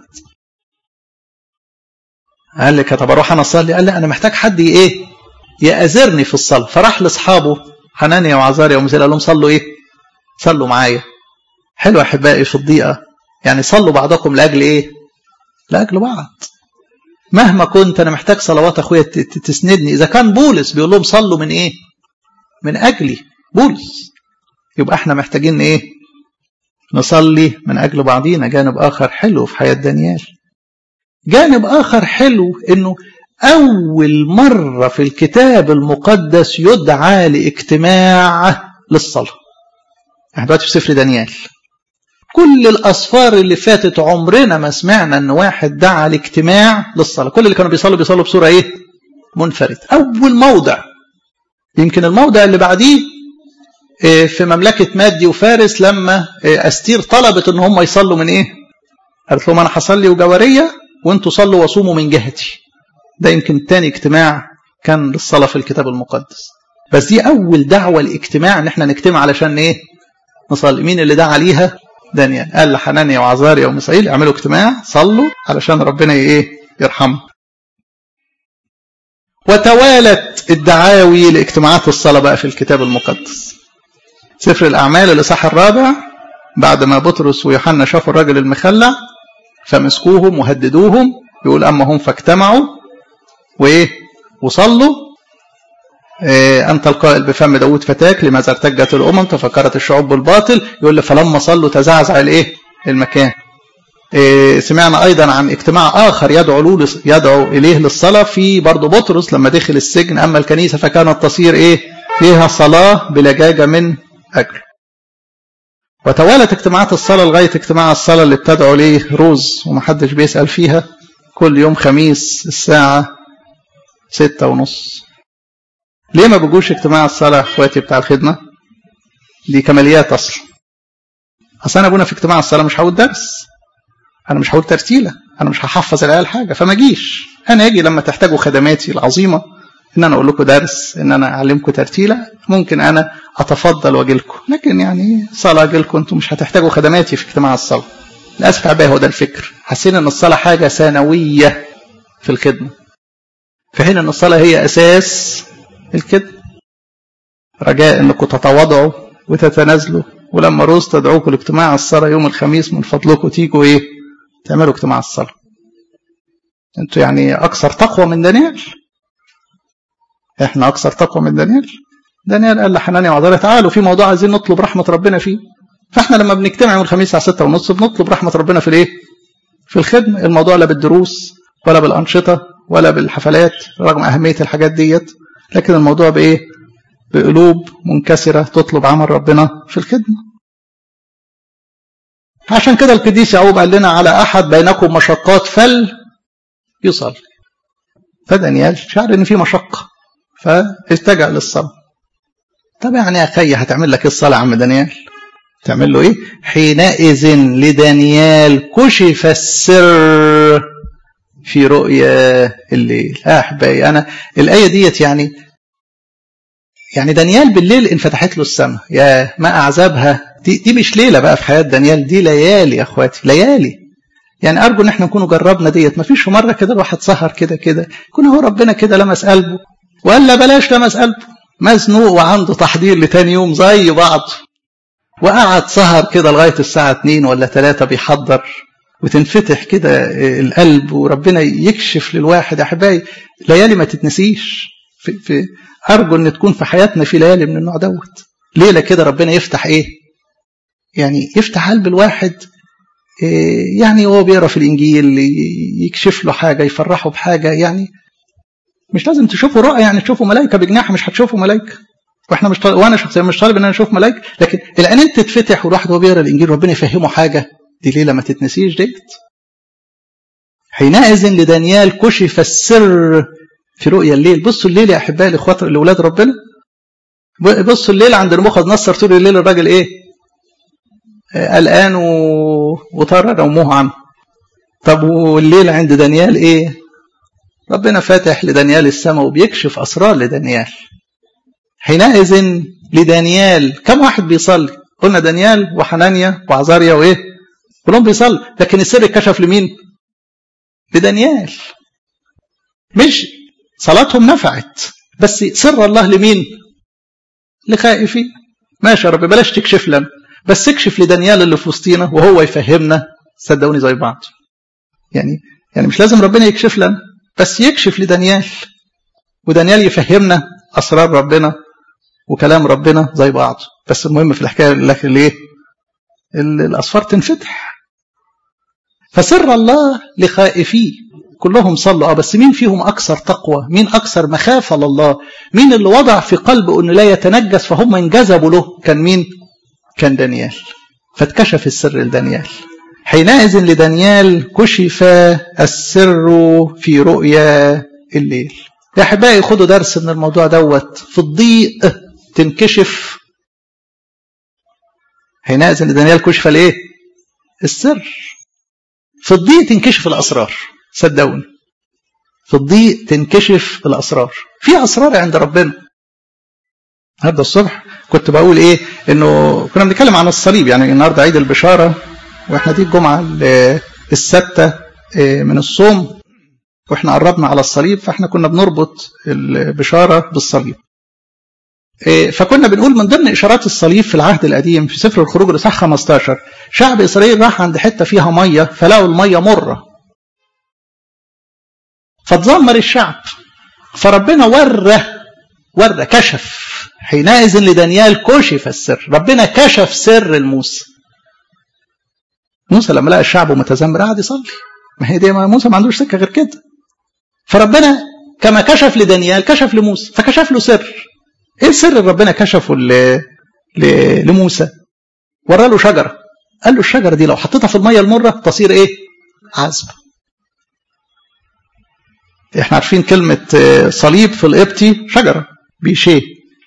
قال لك طب اروح انا اصلي قال لي انا محتاج حد ايه يأذرني في الصلاة فراح لاصحابه حنانيا وعزاريا ومثال قال لهم صلوا ايه صلوا معايا حلو احبائي في الضيقه يعني صلوا بعضكم لاجل ايه لاجل بعض مهما كنت انا محتاج صلوات اخويا تسندني اذا كان بولس بيقول لهم صلوا من ايه من اجلي بولس يبقى احنا محتاجين ايه نصلي من اجل بعضينا جانب اخر حلو في حياه دانيال جانب اخر حلو انه أول مرة في الكتاب المقدس يدعى لاجتماع للصلاة احنا دلوقتي في سفر دانيال كل الأسفار اللي فاتت عمرنا ما سمعنا أن واحد دعا لاجتماع للصلاة كل اللي كانوا بيصلوا بيصلوا بصورة إيه؟ منفرد أول موضع يمكن الموضع اللي بعديه في مملكة مادي وفارس لما أستير طلبت أن هم يصلوا من إيه؟ قالت لهم أنا هصلي وجوارية وأنتوا صلوا وصوموا من جهتي ده يمكن تاني اجتماع كان للصلاة في الكتاب المقدس بس دي أول دعوة لاجتماع إن احنا نجتمع علشان إيه؟ نصلي مين اللي دعا ليها؟ دانيال قال لحنانيا وعزاريا ومسائيل اعملوا اجتماع صلوا علشان ربنا إيه؟ يرحمه وتوالت الدعاوي لاجتماعات الصلاة بقى في الكتاب المقدس سفر الأعمال الإصحاح الرابع بعد ما بطرس ويوحنا شافوا الراجل المخلع فمسكوهم وهددوهم يقول أما هم فاجتمعوا وإيه وصلوا إيه أنت القائل بفم داود فتاك لماذا ارتجت الأمم تفكرت الشعوب بالباطل يقول فلما صلوا تزعزع الإيه المكان إيه سمعنا أيضا عن اجتماع آخر يدعو, يدعو إليه للصلاة في برضه بطرس لما دخل السجن أما الكنيسة فكانت تصير إيه فيها صلاة بلجاجة من أجل وتوالت اجتماعات الصلاة لغاية اجتماع الصلاة اللي بتدعو ليه روز ومحدش بيسأل فيها كل يوم خميس الساعة ستة ونص ليه ما بيجوش اجتماع الصلاة اخواتي بتاع الخدمة دي كماليات اصلا اصل انا ابونا في اجتماع الصلاة مش هقول درس انا مش هقول ترتيلة انا مش هحفظ العيال حاجة فما اجيش انا اجي لما تحتاجوا خدماتي العظيمة ان انا اقول لكم درس ان انا اعلمكم ترتيلة ممكن انا اتفضل واجي لكم لكن يعني صلاة اجي لكم انتم مش هتحتاجوا خدماتي في اجتماع الصلاة للاسف عباية هو ده الفكر حاسين ان الصلاة حاجة ثانوية في الخدمة في حين ان الصلاة هي اساس الكذب رجاء انكم تتواضعوا وتتنازلوا ولما روز تدعوكم لاجتماع الصلاة يوم الخميس من فضلكم تيجوا ايه تعملوا اجتماع الصلاة انتوا يعني اكثر تقوى من دانيال احنا اكثر تقوى من دانيال دانيال قال لحنانيا وعذاريا تعالوا في موضوع عايزين نطلب رحمة ربنا فيه فاحنا لما بنجتمع يوم الخميس على ستة ونص بنطلب رحمة ربنا في الايه في الخدمة الموضوع لا بالدروس ولا بالأنشطة ولا بالحفلات رغم أهمية الحاجات ديت لكن الموضوع بإيه بقلوب منكسرة تطلب عمل ربنا في الخدمة عشان كده القديس يعقوب قال لنا على أحد بينكم مشقات فل يصلي فدانيال شعر إن في مشقة فالتجأ للصلاة طب يعني يا أخي هتعمل لك إيه الصلاة يا عم دانيال تعمل له إيه حينئذ لدانيال كشف السر في رؤيا الليل آه أحبائي أنا الآية ديت يعني يعني دانيال بالليل انفتحت له السماء يا ما أعذبها دي, دي مش ليلة بقى في حياة دانيال دي ليالي يا أخواتي ليالي يعني أرجو إن احنا نكونوا جربنا ديت ما فيش في مرة كده الواحد سهر كده كده يكون هو ربنا كده لمس قلبه ولا بلاش لمس قلبه مزنوق وعنده تحضير لتاني يوم زي بعض وقعد سهر كده لغاية الساعة 2 ولا 3 بيحضر وتنفتح كده القلب وربنا يكشف للواحد احبائي ليالي ما تتنسيش في, في ارجو ان تكون في حياتنا في ليالي من النوع دوت ليله كده ربنا يفتح ايه يعني يفتح قلب الواحد إيه يعني وهو بيقرا في الانجيل يكشف له حاجه يفرحه بحاجه يعني مش لازم تشوفوا رؤى يعني تشوفوا ملائكه بجناح مش هتشوفوا ملائكه واحنا مش طالب وانا شخصيا مش طالب ان انا اشوف ملائكه لكن العينين تتفتح والواحد وهو بيقرا الانجيل ربنا يفهمه حاجه دي ليله ما تتنسيش ديت حينئذ لدانيال كشف السر في رؤيا الليل بصوا الليل يا احبائي الاخوات لاولاد ربنا بصوا الليل عند نبوخذ نصر طول الليل الراجل ايه قلقان و... وطار نومه عنه طب والليل عند دانيال ايه ربنا فاتح لدانيال السماء وبيكشف اسرار لدانيال حينئذ لدانيال كم واحد بيصلي قلنا دانيال وحنانيا وعزاريا وايه كلهم بيصلوا لكن السر اتكشف لمين لدانيال مش صلاتهم نفعت بس سر الله لمين لخائفين ماشي يا رب بلاش تكشف لنا بس اكشف لدانيال اللي في وسطينا وهو يفهمنا صدقوني زي بعض يعني يعني مش لازم ربنا يكشف لنا بس يكشف لدانيال ودانيال يفهمنا اسرار ربنا وكلام ربنا زي بعض بس المهم في الحكايه لكن ليه الاسفار تنفتح فسر الله لخائفيه كلهم صلوا اه بس مين فيهم اكثر تقوى مين اكثر مخافه لله مين اللي وضع في قلبه انه لا يتنجس فهم انجذبوا له كان مين كان دانيال فاتكشف السر لدانيال حينئذ لدانيال كشف السر في رؤيا الليل يا احبائي خدوا درس من الموضوع دوت في الضيق تنكشف حينئذ لدانيال كشف الايه السر في الضيق تنكشف الاسرار صدقوني في الضيق تنكشف الاسرار في اسرار عند ربنا النهارده الصبح كنت بقول ايه انه كنا بنتكلم عن الصليب يعني النهارده عيد البشاره واحنا دي الجمعه السادسه من الصوم واحنا قربنا على الصليب فاحنا كنا بنربط البشاره بالصليب فكنا بنقول من ضمن اشارات الصليب في العهد القديم في سفر الخروج الاصحاح 15 شعب اسرائيل راح عند حته فيها ميه فلقوا الميه مره فتذمر الشعب فربنا ورى ورى كشف حينئذ لدانيال كشف السر ربنا كشف سر الموسى موسى لما لقى الشعب متذمر قعد يصلي ما هي دي ما موسى ما عندوش سكه غير كده فربنا كما كشف لدانيال كشف لموسى فكشف له سر ايه السر اللي ربنا كشفه ل... ل... لموسى ورى له شجره قال له الشجره دي لو حطيتها في الميه المره تصير ايه عذبه احنا عارفين كلمة صليب في القبطي شجرة بيشيه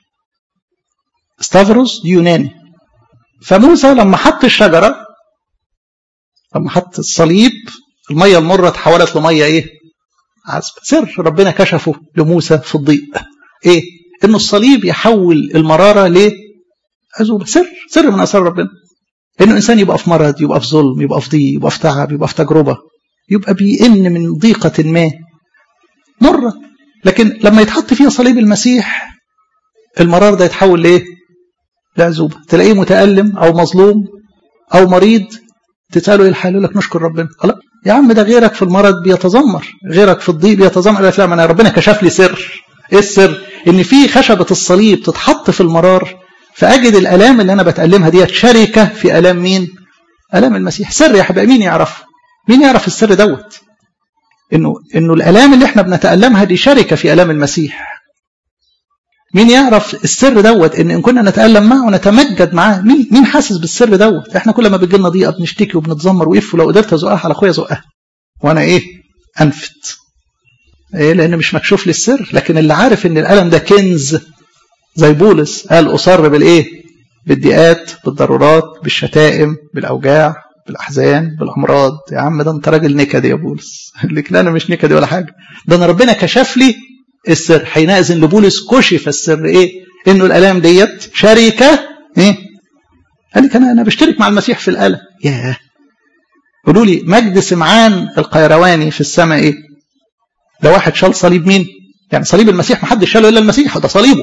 ستافروس يوناني فموسى لما حط الشجرة لما حط الصليب المية المرة تحولت لمية ايه عذبة سر ربنا كشفه لموسى في الضيق ايه انه الصليب يحول المرارة لعذوبة سر سر من اسرار ربنا انه انسان يبقى في مرض يبقى في ظلم يبقى في ضيق يبقى في تعب يبقى في تجربة يبقى بيئن من ضيقة ما مرة لكن لما يتحط فيها صليب المسيح المرار ده يتحول لإيه؟ لعزوبة تلاقيه متألم أو مظلوم أو مريض تسأله ايه الحال يقول لك نشكر ربنا خلاص يا عم ده غيرك في المرض بيتذمر غيرك في الضيق بيتذمر لا ما انا ربنا كشف لي سر ايه السر ان في خشبة الصليب تتحط في المرار فاجد الالام اللي انا بتألمها ديت شركة في الام مين الام المسيح سر يا حبايبي مين يعرفه مين يعرف السر دوت انه انه الالام اللي احنا بنتألمها دي شركة في الام المسيح مين يعرف السر دوت ان ان كنا نتألم معه ونتمجد معاه مين مين حاسس بالسر دوت احنا كل ما بتجي لنا ضيقه بنشتكي وبنتذمر واف ولو قدرت ازقها على اخويا زقها وانا ايه انفت ايه لان مش مكشوف لي السر لكن اللي عارف ان الالم ده كنز زي بولس قال اصر بالايه بالضيقات بالضرورات بالشتائم بالاوجاع بالاحزان بالامراض يا عم ده انت راجل نكدي يا بولس لك لا انا مش نكدي ولا حاجه ده انا ربنا كشف لي السر حينئذ لبولس كشف السر ايه انه الالام ديت شركه ايه قال لك انا انا بشترك مع المسيح في الالم ياه قولوا لي مجد سمعان القيرواني في السماء ايه ده واحد شال صليب مين يعني صليب المسيح ما حدش شاله الا المسيح ده صليبه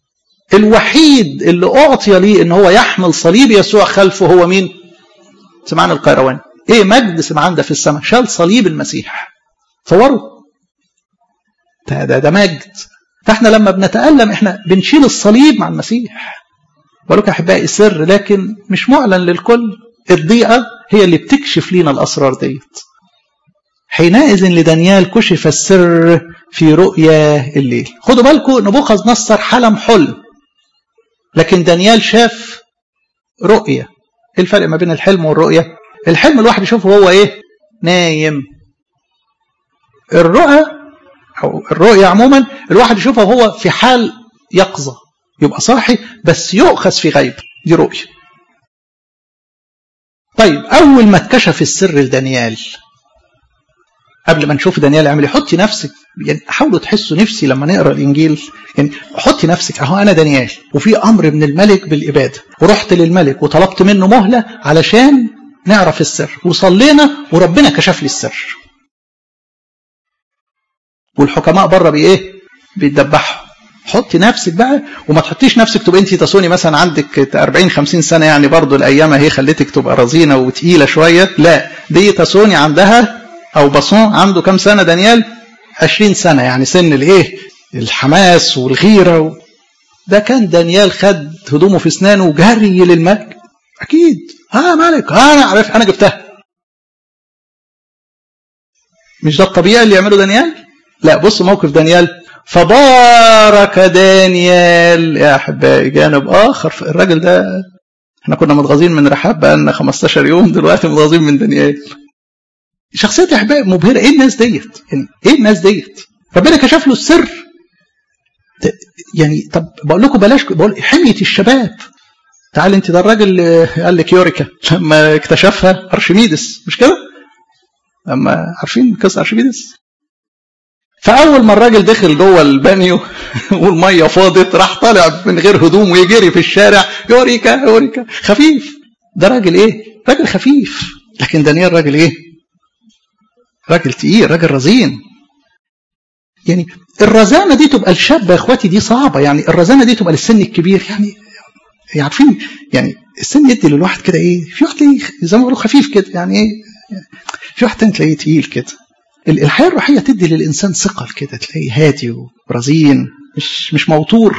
الوحيد اللي اعطي ليه ان هو يحمل صليب يسوع خلفه هو مين سمعان القيرواني ايه مجد سمعان ده في السماء شال صليب المسيح تصوروا ده ده, ده مجد فاحنا لما بنتألم احنا بنشيل الصليب مع المسيح بقولك يا احبائي سر لكن مش معلن للكل الضيقه هي اللي بتكشف لينا الاسرار ديت حينئذ لدانيال كشف السر في رؤيا الليل خدوا بالكم نبوخذ نصر حلم حلم لكن دانيال شاف رؤيا ايه الفرق ما بين الحلم والرؤيا الحلم الواحد يشوفه هو ايه نايم الرؤى او الرؤيا عموما الواحد يشوفها هو في حال يقظه يبقى صاحي بس يؤخذ في غيب دي رؤيا طيب اول ما اتكشف السر لدانيال قبل ما نشوف دانيال يعمل حطي نفسك يعني حاولوا تحسوا نفسي لما نقرا الانجيل يعني حطي نفسك اهو انا دانيال وفي امر من الملك بالاباده ورحت للملك وطلبت منه مهله علشان نعرف السر وصلينا وربنا كشف لي السر والحكماء بره بايه بيتدبحوا حطي نفسك بقى وما تحطيش نفسك تبقى انت تصوني مثلا عندك 40 50 سنه يعني برضو الايام اهي خلتك تبقى رزينه وتقيله شويه لا دي تصوني عندها او بصون عنده كام سنه دانيال 20 سنه يعني سن الايه الحماس والغيره و... ده كان دانيال خد هدومه في اسنانه وجري للملك اكيد ها ملك ها انا عارف انا جبتها مش ده الطبيعي اللي يعمله دانيال لا بص موقف دانيال فبارك دانيال يا احبائي جانب اخر الراجل ده احنا كنا متغاظين من رحاب بقالنا 15 يوم دلوقتي متغاظين من دانيال شخصيه يا احبائي مبهره ايه الناس ديت يعني ايه الناس ديت ربنا كشف له السر يعني طب بقول لكم بلاش بقول حميه الشباب تعال انت ده الراجل قال لك يوريكا لما اكتشفها ارشميدس مش كده؟ لما عارفين قصه ارشميدس؟ فاول ما الراجل دخل جوه البانيو والميه فاضت راح طالع من غير هدوم ويجري في الشارع يوريكا يوريكا خفيف ده راجل ايه؟ راجل خفيف لكن دانيال راجل ايه؟ راجل تقيل راجل رزين يعني الرزانه دي تبقى الشاب يا اخواتي دي صعبه يعني الرزانه دي تبقى للسن الكبير يعني عارفين يعني السن يدي للواحد كده ايه في واحد تلاقيه زي ما بيقولوا خفيف كده يعني ايه في واحد تاني تلاقيه تقيل كده الحياه الروحيه تدي للانسان ثقل كده تلاقيه هادي ورزين مش مش موتور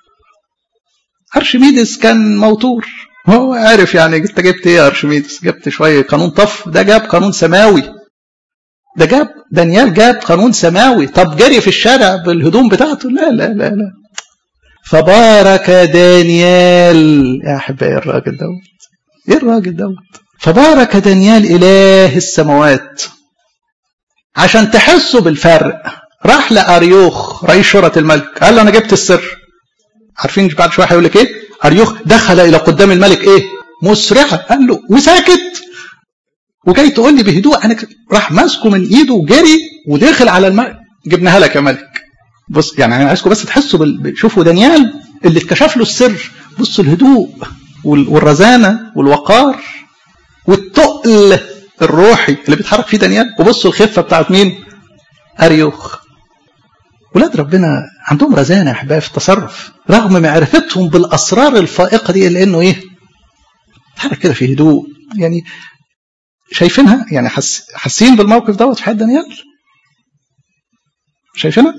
ارشميدس كان موتور هو عارف يعني انت جبت ايه يا ارشميدس جبت شويه قانون طف ده جاب قانون سماوي ده جاب دانيال جاب قانون سماوي طب جري في الشارع بالهدوم بتاعته لا لا لا لا فبارك دانيال يا احبائي الراجل دوت ايه الراجل دوت فبارك دانيال اله السماوات عشان تحسوا بالفرق راح لاريوخ رئيس شرطه الملك قال له انا جبت السر عارفين بعد شويه هيقول لك ايه اريوخ دخل الى قدام الملك ايه مسرعه قال له وساكت وجاي تقول لي بهدوء انا راح ماسكه من ايده وجري ودخل على الملك جبناها لك يا ملك بص يعني انا عايزكم بس تحسوا بال... شوفوا دانيال اللي اتكشف له السر بصوا الهدوء وال... والرزانه والوقار والتقل الروحي اللي بيتحرك فيه دانيال وبصوا الخفه بتاعت مين؟ اريوخ ولاد ربنا عندهم رزانه يا احبائي في التصرف رغم معرفتهم بالاسرار الفائقه دي الا انه ايه تحرك كده في هدوء يعني شايفينها يعني حس حاسين بالموقف دوت في حياه دانيال شايفينها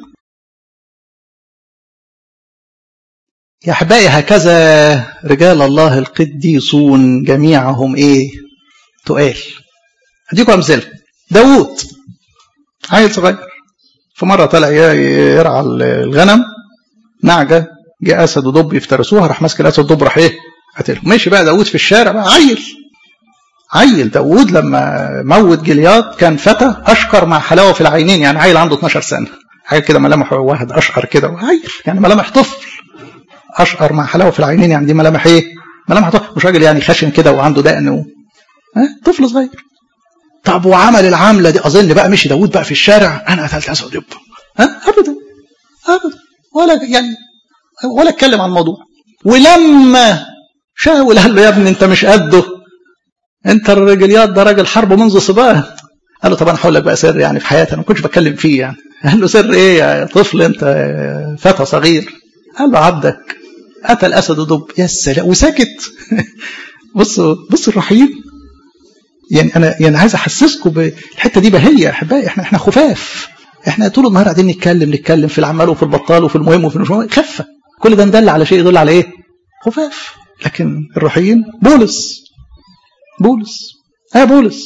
يا احبائي هكذا رجال الله القديسون جميعهم ايه تقال اديكم امثله داوود عيل صغير في مره طلع يرعى الغنم نعجه جه اسد ودب يفترسوها راح ماسك الاسد والدب راح ايه قتله ماشي بقى داوود في الشارع بقى عيل عيل داوود لما موت جلياد كان فتى اشقر مع حلاوه في العينين يعني عيل عنده 12 سنه عيل كده ملامح واحد اشقر كده وعيل يعني ملامح طفل اشقر مع حلاوه في العينين يعني دي ملامح ايه؟ ملامح طفل مش راجل يعني خشن كده وعنده دقن و... ها طفل صغير طب وعمل العمله دي اظن بقى مشي داوود بقى في الشارع انا قتلت اسود يبا ها ابدا ابدا ولا يعني ولا اتكلم عن الموضوع ولما شاول قال له يا ابني انت مش قده انت الرجليات ده راجل حرب منذ صباه قال له طب انا هقول لك بقى سر يعني في حياتي انا ما كنتش بتكلم فيه يعني قال له سر ايه يا طفل انت فتى صغير قال له عبدك قتل اسد ودب يا سلام وساكت بصوا بصوا الرحيم يعني انا يعني عايز احسسكم بالحته دي بهيه يا احبائي احنا احنا خفاف احنا طول النهار قاعدين نتكلم نتكلم في العمال وفي البطال وفي المهم وفي المش خفه كل ده ندل على شيء يدل على ايه؟ خفاف لكن الروحيين بولس بولس اه بولس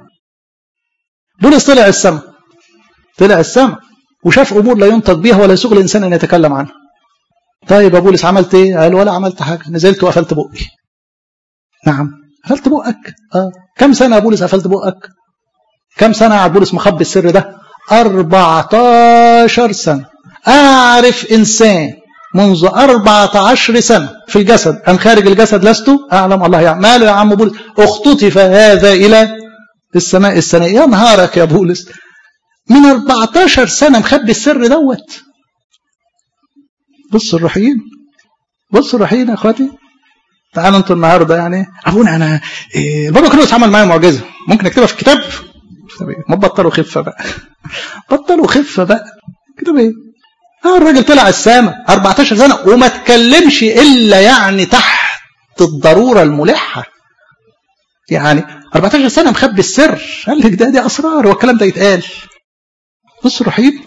بولس طلع السماء طلع السماء وشاف امور لا ينطق بها ولا يسوغ الانسان ان يتكلم عنها طيب يا بولس عملت ايه؟ قال ولا عملت حاجه نزلت وقفلت بقي نعم قفلت بقك اه كم سنه يا بولس قفلت بقك؟ كم سنه قعد بولس مخبي السر ده؟ 14 سنه اعرف انسان منذ 14 سنه في الجسد ام خارج الجسد لست اعلم الله يعني ماله يا عم بولس اختطف هذا الى السماء السنه يا نهارك يا بولس من 14 سنه مخبي السر دوت بصوا الروحيين بصوا الروحيين يا اخواتي تعالوا انتوا النهارده يعني ابونا انا إيه البابا كرولوس عمل معايا معجزه ممكن اكتبها في الكتاب ما بطلوا خفه بقى بطلوا خفه بقى كتاب ايه اه الراجل طلع السما 14 سنه وما اتكلمش الا يعني تحت الضروره الملحه يعني 14 سنه مخبي السر قال لك ده دي اسرار والكلام ده يتقال بص رحيم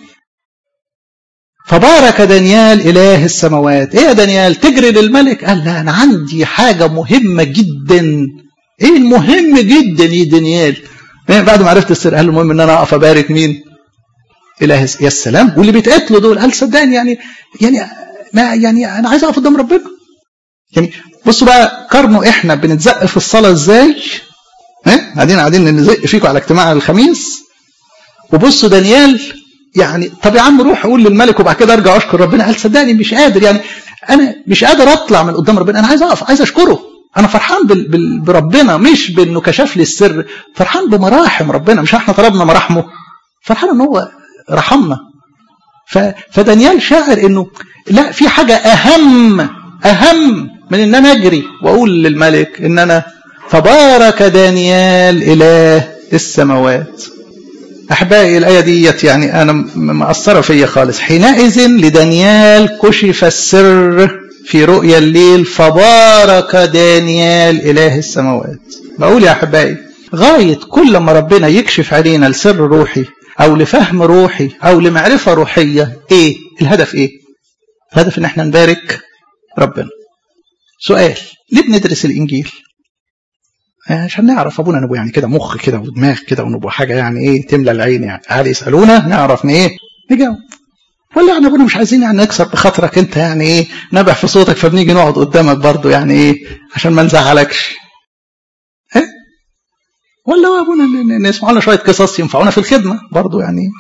فبارك دانيال إله السماوات إيه يا دانيال تجري للملك قال لا أنا عندي حاجة مهمة جدا إيه المهم جدا يا دانيال بعد ما عرفت السر قال المهم إن أنا أقف أبارك مين إله يا السلام واللي بيتقتلوا دول قال صدقني يعني يعني ما يعني أنا عايز أقف قدام ربنا يعني بصوا بقى قارنوا إحنا بنتزق في الصلاة إزاي ها قاعدين قاعدين نزق فيكم على اجتماع الخميس وبصوا دانيال يعني طب يا عم روح قول للملك وبعد كده ارجع اشكر ربنا قال صدقني مش قادر يعني انا مش قادر اطلع من قدام ربنا انا عايز اقف عايز اشكره انا فرحان بال... بال... بربنا مش بانه كشف لي السر فرحان بمراحم ربنا مش احنا طلبنا مراحمه فرحان ان هو رحمنا ف... فدانيال شاعر انه لا في حاجه اهم اهم من ان انا اجري واقول للملك ان انا فبارك دانيال اله السماوات أحبائي الآية ديت يعني أنا مأثرة فيا خالص حينئذ لدانيال كشف السر في رؤيا الليل فبارك دانيال إله السماوات بقول يا أحبائي غاية كل ما ربنا يكشف علينا لسر روحي أو لفهم روحي أو لمعرفة روحية إيه الهدف إيه الهدف إن احنا نبارك ربنا سؤال ليه بندرس الإنجيل عشان نعرف ابونا نبقى يعني كده مخ كده ودماغ كده ونبقى حاجه يعني ايه تملى العين يعني هل يسالونا نعرف ايه نجاوب ولا يعني ابونا مش عايزين يعني نكسر بخاطرك انت يعني ايه نبح في صوتك فبنيجي نقعد قدامك برضه يعني ايه عشان ما نزعلكش ايه ولا هو ابونا نسمع لنا شويه قصص ينفعونا في الخدمه برضه يعني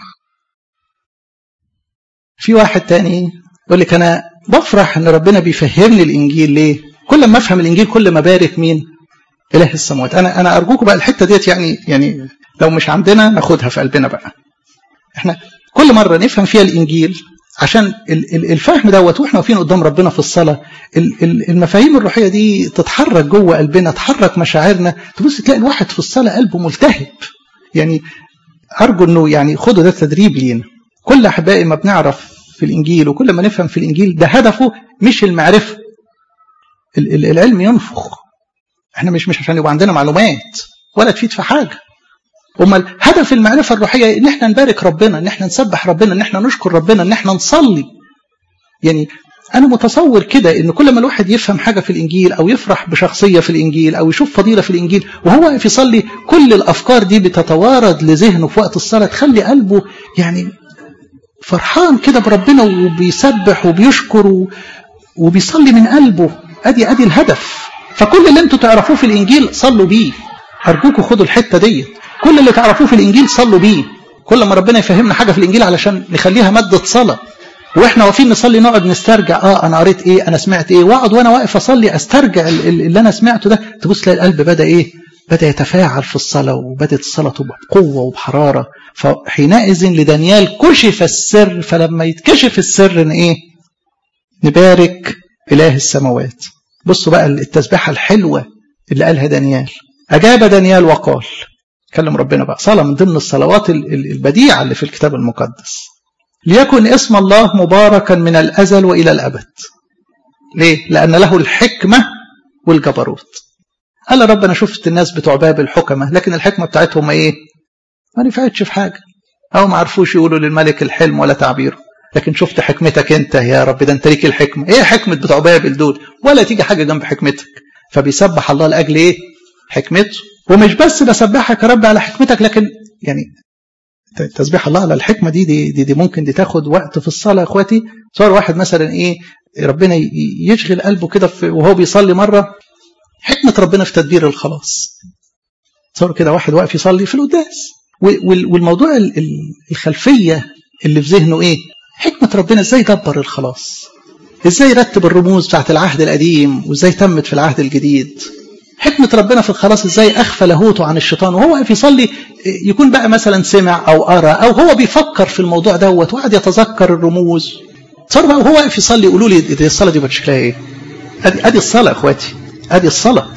في واحد تاني يقول لك انا بفرح ان ربنا بيفهمني الانجيل ليه كل ما افهم الانجيل كل ما بارك مين اله السماوات انا انا ارجوكم بقى الحته ديت يعني يعني لو مش عندنا ناخدها في قلبنا بقى احنا كل مره نفهم فيها الانجيل عشان الفهم دوت واحنا واقفين قدام ربنا في الصلاه المفاهيم الروحيه دي تتحرك جوه قلبنا تحرك مشاعرنا تبص تلاقي الواحد في الصلاه قلبه ملتهب يعني ارجو انه يعني خدوا ده تدريب لينا كل احبائي ما بنعرف في الإنجيل وكل ما نفهم في الإنجيل ده هدفه مش المعرفة العلم ينفخ احنا مش مش عشان يبقى عندنا معلومات ولا تفيد في حاجة امال هدف المعرفة الروحية ان احنا نبارك ربنا ان احنا نسبح ربنا ان احنا نشكر ربنا ان احنا نصلي يعني انا متصور كده ان كل ما الواحد يفهم حاجة في الانجيل او يفرح بشخصية في الانجيل او يشوف فضيلة في الانجيل وهو واقف يصلي كل الافكار دي بتتوارد لذهنه في وقت الصلاة تخلي قلبه يعني فرحان كده بربنا وبيسبح وبيشكر وبيصلي من قلبه ادي ادي الهدف فكل اللي انتوا تعرفوه في الانجيل صلوا بيه ارجوكم خدوا الحته دي كل اللي تعرفوه في الانجيل صلوا بيه كل ما ربنا يفهمنا حاجه في الانجيل علشان نخليها ماده صلاه واحنا واقفين نصلي نقعد نسترجع اه انا قريت ايه انا سمعت ايه واقعد وانا واقف اصلي استرجع اللي انا سمعته ده تبص تلاقي القلب بدا ايه بدا يتفاعل في الصلاه وبدات الصلاه تبقى بقوه وبحراره فحينئذ لدانيال كشف السر فلما يتكشف السر ان ايه نبارك اله السماوات بصوا بقى التسبيحه الحلوه اللي قالها دانيال اجاب دانيال وقال كلم ربنا بقى صلاه من ضمن الصلوات البديعه اللي في الكتاب المقدس ليكن اسم الله مباركا من الازل والى الابد ليه لان له الحكمه والجبروت قال رب انا شفت الناس بتوع باب الحكمه لكن الحكمه بتاعتهم ايه ما نفعتش في حاجه او ما عرفوش يقولوا للملك الحلم ولا تعبيره لكن شفت حكمتك انت يا رب ده انت ليك الحكمه ايه حكمه بتوع بابل دول ولا تيجي حاجه جنب حكمتك فبيسبح الله لاجل ايه حكمته ومش بس بسبحك يا رب على حكمتك لكن يعني تسبيح الله على الحكمه دي دي, دي, دي ممكن دي تاخد وقت في الصلاه يا اخواتي صار واحد مثلا ايه ربنا يشغل قلبه كده وهو بيصلي مره حكمه ربنا في تدبير الخلاص صار كده واحد واقف يصلي في القداس والموضوع الخلفيه اللي في ذهنه ايه حكمه ربنا ازاي دبر الخلاص ازاي رتب الرموز بتاعت العهد القديم وازاي تمت في العهد الجديد حكمة ربنا في الخلاص ازاي اخفى لاهوته عن الشيطان وهو واقف يصلي يكون بقى مثلا سمع او قرا او هو بيفكر في الموضوع دوت وقعد يتذكر الرموز صار بقى وهو واقف يصلي يقولوا لي دي الصلاه دي شكلها ايه؟ ادي ادي الصلاه يا اخواتي ادي الصلاه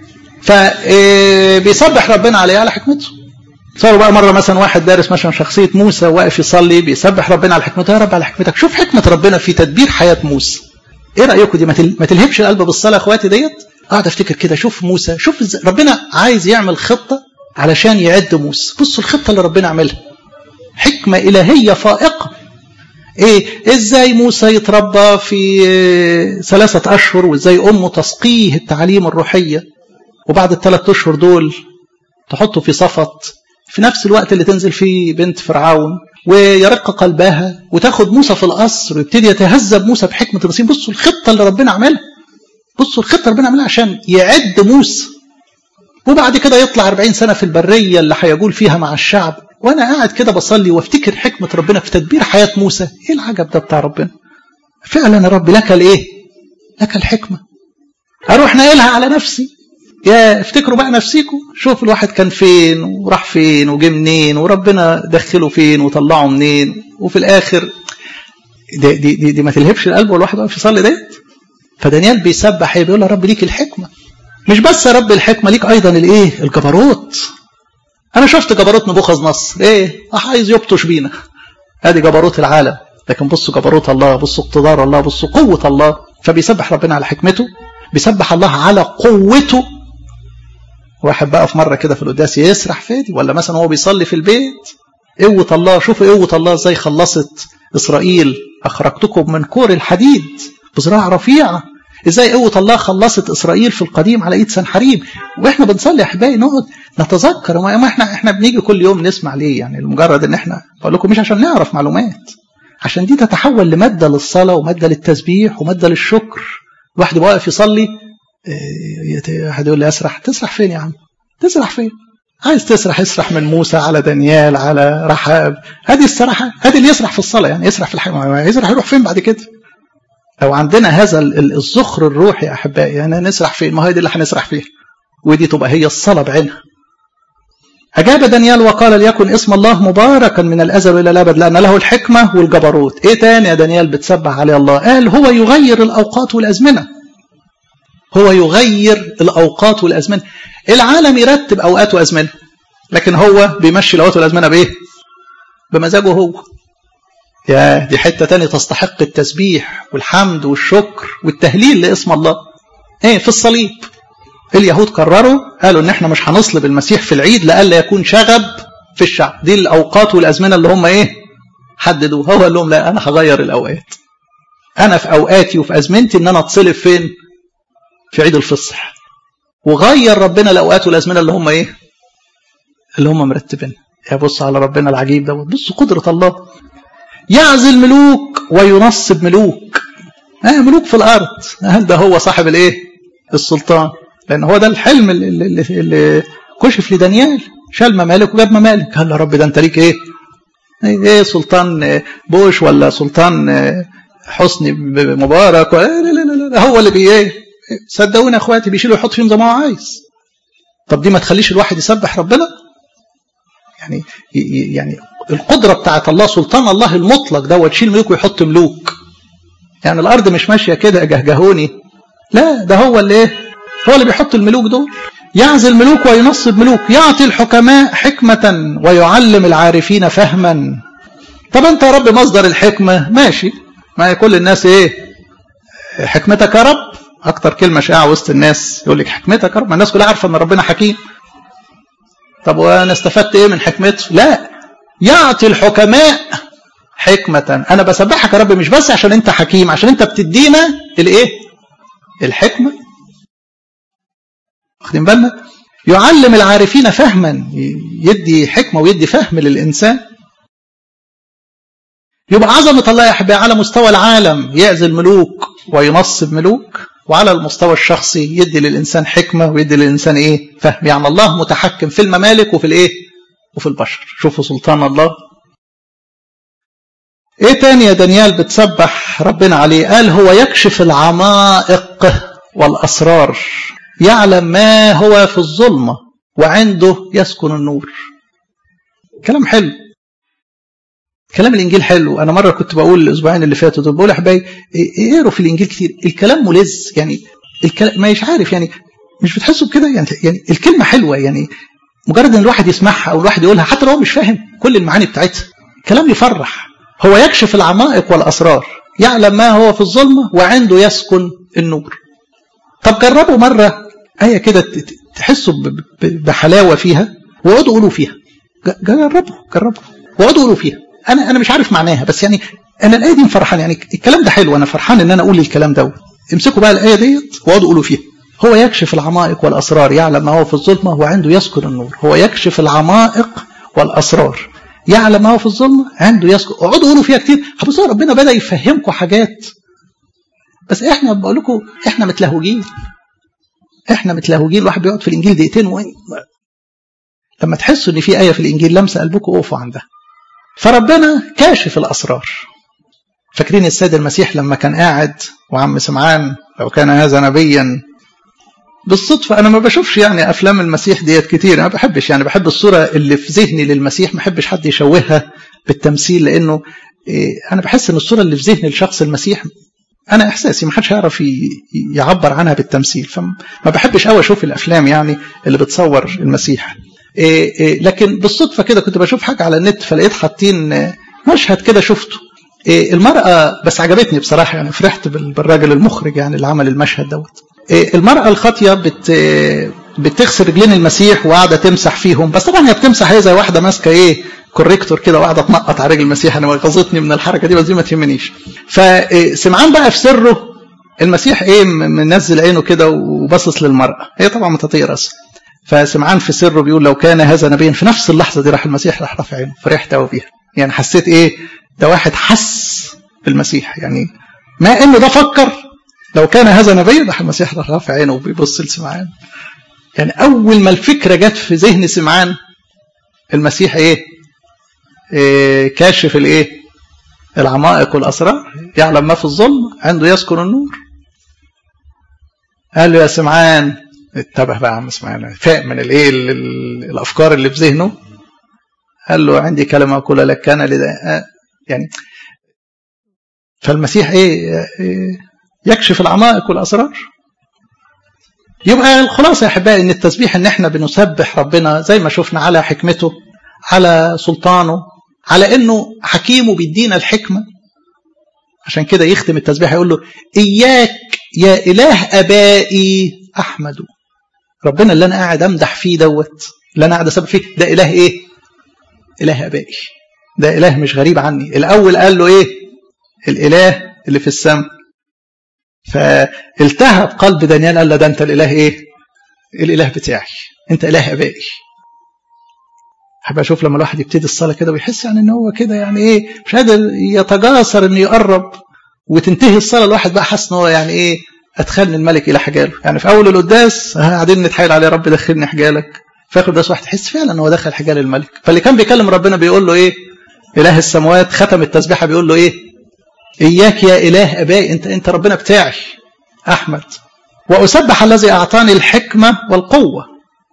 فبيسبح ربنا عليها على حكمته صاروا بقى مره مثلا واحد دارس مثلا شخصيه موسى واقف يصلي بيسبح ربنا على حكمته يا رب على حكمتك شوف حكمه ربنا في تدبير حياه موسى ايه رايكم دي ما تلهبش القلب بالصلاه يا اخواتي ديت اقعد افتكر كده شوف موسى شوف ازاي ربنا عايز يعمل خطه علشان يعد موسى بصوا الخطه اللي ربنا عملها حكمه الهيه فائقه ايه ازاي موسى يتربى في ثلاثه اشهر وازاي امه تسقيه التعليم الروحيه وبعد الثلاث اشهر دول تحطه في صفت في نفس الوقت اللي تنزل فيه بنت فرعون ويرق قلبها وتاخد موسى في القصر ويبتدي يتهذب موسى بحكمه الرصين بصوا الخطه اللي ربنا عملها بصوا الخطه ربنا عملها عشان يعد موسى وبعد كده يطلع 40 سنه في البريه اللي هيجول فيها مع الشعب وانا قاعد كده بصلي وافتكر حكمه ربنا في تدبير حياه موسى ايه العجب ده بتاع ربنا فعلا يا رب لك الايه لك الحكمه اروح ناقلها على نفسي يا افتكروا بقى نفسيكم شوف الواحد كان فين وراح فين وجه منين وربنا دخله فين وطلعه منين وفي الاخر دي, دي, دي, دي ما تلهبش القلب والواحد واقف يصلي ديت فدانيال بيسبح ايه بيقول يا رب ليك الحكمه مش بس يا رب الحكمه ليك ايضا الايه الجبروت انا شفت جبروت نبوخذ نصر ايه عايز يبطش بينا ادي جبروت العالم لكن بصوا جبروت الله بصوا اقتدار الله بصوا قوه الله فبيسبح ربنا على حكمته بيسبح الله على قوته واحد بقى في مره كده في القداس يسرح فادي ولا مثلا هو بيصلي في البيت قوه الله شوفوا قوه الله ازاي خلصت اسرائيل اخرجتكم من كور الحديد بزراعه رفيعه ازاي قوه الله خلصت اسرائيل في القديم على ايد سنحريب واحنا بنصلي يا احبائي نقعد نتذكر ما احنا احنا بنيجي كل يوم نسمع ليه يعني لمجرد ان احنا بقول لكم مش عشان نعرف معلومات عشان دي تتحول لماده للصلاه وماده للتسبيح وماده للشكر الواحد يبقى واقف يصلي واحد يقول لي اسرح تسرح فين يا عم تسرح فين عايز تسرح اسرح من موسى على دانيال على رحاب هذه السرحة هذه اللي يسرح في الصلاة يعني يسرح في الحياة يسرح يروح فين بعد كده لو عندنا هذا الزخر الروحي أحبائي يعني نسرح فين ما هي دي اللي هنسرح فيها ودي تبقى هي الصلاة بعينها أجاب دانيال وقال ليكن اسم الله مباركا من الأزل إلى الأبد لأن له الحكمة والجبروت إيه تاني يا دانيال بتسبح عليه الله قال هو يغير الأوقات والأزمنة هو يغير الأوقات والأزمنة العالم يرتب أوقات وأزمنة لكن هو بيمشي الأوقات والأزمنة بإيه بمزاجه هو يا دي حتة تانية تستحق التسبيح والحمد والشكر والتهليل لاسم الله ايه في الصليب اليهود قرروا قالوا ان احنا مش هنصلب المسيح في العيد لئلا يكون شغب في الشعب دي الاوقات والازمنه اللي هم ايه حددوا هو قال لهم لا انا هغير الاوقات انا في اوقاتي وفي ازمنتي ان انا اتصلب فين في عيد الفصح وغير ربنا الاوقات والازمنه اللي هم ايه اللي هم مرتبين يا بص على ربنا العجيب دوت بص قدره الله يعزل ملوك وينصب ملوك آه ملوك في الارض آه ده هو صاحب الايه السلطان لان هو ده الحلم اللي, اللي, اللي كشف لدانيال شال ممالك وجاب ممالك قال له رب ده انت ليك ايه ايه سلطان بوش ولا سلطان حسني مبارك ولا لا لا لا, لا هو اللي بي ايه صدقوني يا اخواتي بيشيل ويحط فيهم زي ما هو عايز طب دي ما تخليش الواحد يسبح ربنا يعني يعني القدرة بتاعت الله سلطان الله المطلق ده تشيل ملوك ويحط ملوك يعني الأرض مش ماشية كده جهجهوني لا ده هو اللي ايه هو اللي بيحط الملوك دول يعزل ملوك وينصب ملوك يعطي الحكماء حكمة ويعلم العارفين فهما طب انت يا رب مصدر الحكمة ماشي ما كل الناس ايه حكمتك يا رب اكتر كلمة شائعة وسط الناس يقول لك حكمتك يا رب ما الناس كلها عارفة ان ربنا حكيم طب وانا استفدت ايه من حكمته لا يعطي الحكماء حكمة انا بسبحك يا رب مش بس عشان انت حكيم عشان انت بتدينا الايه الحكمة واخدين بالنا يعلم العارفين فهما يدي حكمة ويدي فهم للإنسان يبقى عظمة الله يا أحبائي على مستوى العالم يعزل ملوك وينصب ملوك وعلى المستوى الشخصي يدي للإنسان حكمة ويدي للإنسان إيه فهم يعني الله متحكم في الممالك وفي الإيه وفي البشر شوفوا سلطان الله إيه تاني يا دانيال بتسبح ربنا عليه قال هو يكشف العمائق والأسرار يعلم ما هو في الظلمة وعنده يسكن النور كلام حلو كلام الانجيل حلو انا مره كنت بقول الاسبوعين اللي فاتوا دول بقول يا حبايبي اقروا في الانجيل كتير الكلام ملذ يعني الكلام مش عارف يعني مش بتحسوا بكده يعني يعني الكلمه حلوه يعني مجرد ان الواحد يسمعها او الواحد يقولها حتى لو هو مش فاهم كل المعاني بتاعتها كلام يفرح هو يكشف العمائق والاسرار يعلم ما هو في الظلمه وعنده يسكن النور طب جربوا مره ايه كده تحسوا بحلاوه فيها واقعدوا قولوا فيها جربوا جربوا واقعدوا قولوا فيها انا انا مش عارف معناها بس يعني انا الايه دي مفرحان يعني الكلام ده حلو انا فرحان ان انا اقول الكلام دوت امسكوا بقى الايه ديت واقعدوا قولوا فيها هو يكشف العمائق والاسرار يعلم ما هو في الظلمه وعنده يسكن النور هو يكشف العمائق والاسرار يعلم ما هو في الظلمه عنده يسكن اقعدوا قولوا فيها كتير هبصوا ربنا بدا يفهمكم حاجات بس احنا بقول لكم احنا متلهوجين احنا متلهوجين الواحد بيقعد في الانجيل دقيقتين وين لما تحسوا ان في ايه في الانجيل لمسه قلبكم وقفوا عندها فربنا كاشف الاسرار فاكرين السيد المسيح لما كان قاعد وعم سمعان لو كان هذا نبيا بالصدفة أنا ما بشوفش يعني أفلام المسيح ديت كتير أنا ما بحبش يعني بحب الصورة اللي في ذهني للمسيح ما بحبش حد يشوهها بالتمثيل لأنه أنا بحس إن الصورة اللي في ذهني لشخص المسيح أنا إحساسي ما حدش هيعرف يعبر عنها بالتمثيل فما بحبش قوي أشوف الأفلام يعني اللي بتصور المسيح إيه إيه لكن بالصدفة كده كنت بشوف حاجة على النت فلقيت حاطين مشهد كده شفته إيه المرأة بس عجبتني بصراحة يعني فرحت بالراجل المخرج يعني اللي عمل المشهد دوت المرأة الخاطية بت بتغسل رجلين المسيح وقاعدة تمسح فيهم بس طبعا هي بتمسح هي زي واحدة ماسكة ايه كوريكتور كده وقاعدة تنقط على رجل المسيح انا غزتني من الحركة دي بس دي ما تهمنيش فسمعان بقى في سره المسيح ايه منزل عينه كده وباصص للمرأة هي طبعا متطية راسها فسمعان في سره بيقول لو كان هذا نبيا في نفس اللحظة دي راح المسيح راح رافع عينه فرحت قوي بيها يعني حسيت ايه ده واحد حس بالمسيح يعني ما انه ده فكر لو كان هذا نبيا راح المسيح راح رافع عينه وبيبص لسمعان يعني اول ما الفكره جت في ذهن سمعان المسيح ايه, إيه كاشف الايه العمائق والاسرار يعلم ما في الظلم عنده يسكن النور قال له يا سمعان انتبه بقى يا عم سمعان فاق من الايه الافكار اللي في ذهنه قال له عندي كلمه اقول لك كان لده يعني فالمسيح ايه, إيه يكشف العمائق والاسرار يبقى الخلاصه يا احبائي ان التسبيح ان احنا بنسبح ربنا زي ما شفنا على حكمته على سلطانه على انه حكيم وبيدينا الحكمه عشان كده يختم التسبيح يقول له اياك يا اله ابائي احمد ربنا اللي انا قاعد امدح فيه دوت اللي انا قاعد اسبح فيه ده اله ايه اله ابائي ده اله مش غريب عني الاول قال له ايه الاله اللي في السماء فالتهب قلب دانيال قال له ده انت الاله ايه الاله بتاعي انت اله ابائي احب اشوف لما الواحد يبتدي الصلاه كده ويحس يعني ان هو كده يعني ايه مش قادر يتجاسر انه يقرب وتنتهي الصلاه الواحد بقى حاسس ان هو يعني ايه ادخلني الملك الى حجاله يعني في اول القداس قاعدين نتحايل عليه يا رب دخلني حجالك في اخر القداس واحد تحس فعلا ان هو دخل حجال الملك فاللي كان بيكلم ربنا بيقول له ايه اله السماوات ختم التسبيحه بيقول له ايه اياك يا اله ابائي انت انت ربنا بتاعي احمد واسبح الذي اعطاني الحكمه والقوه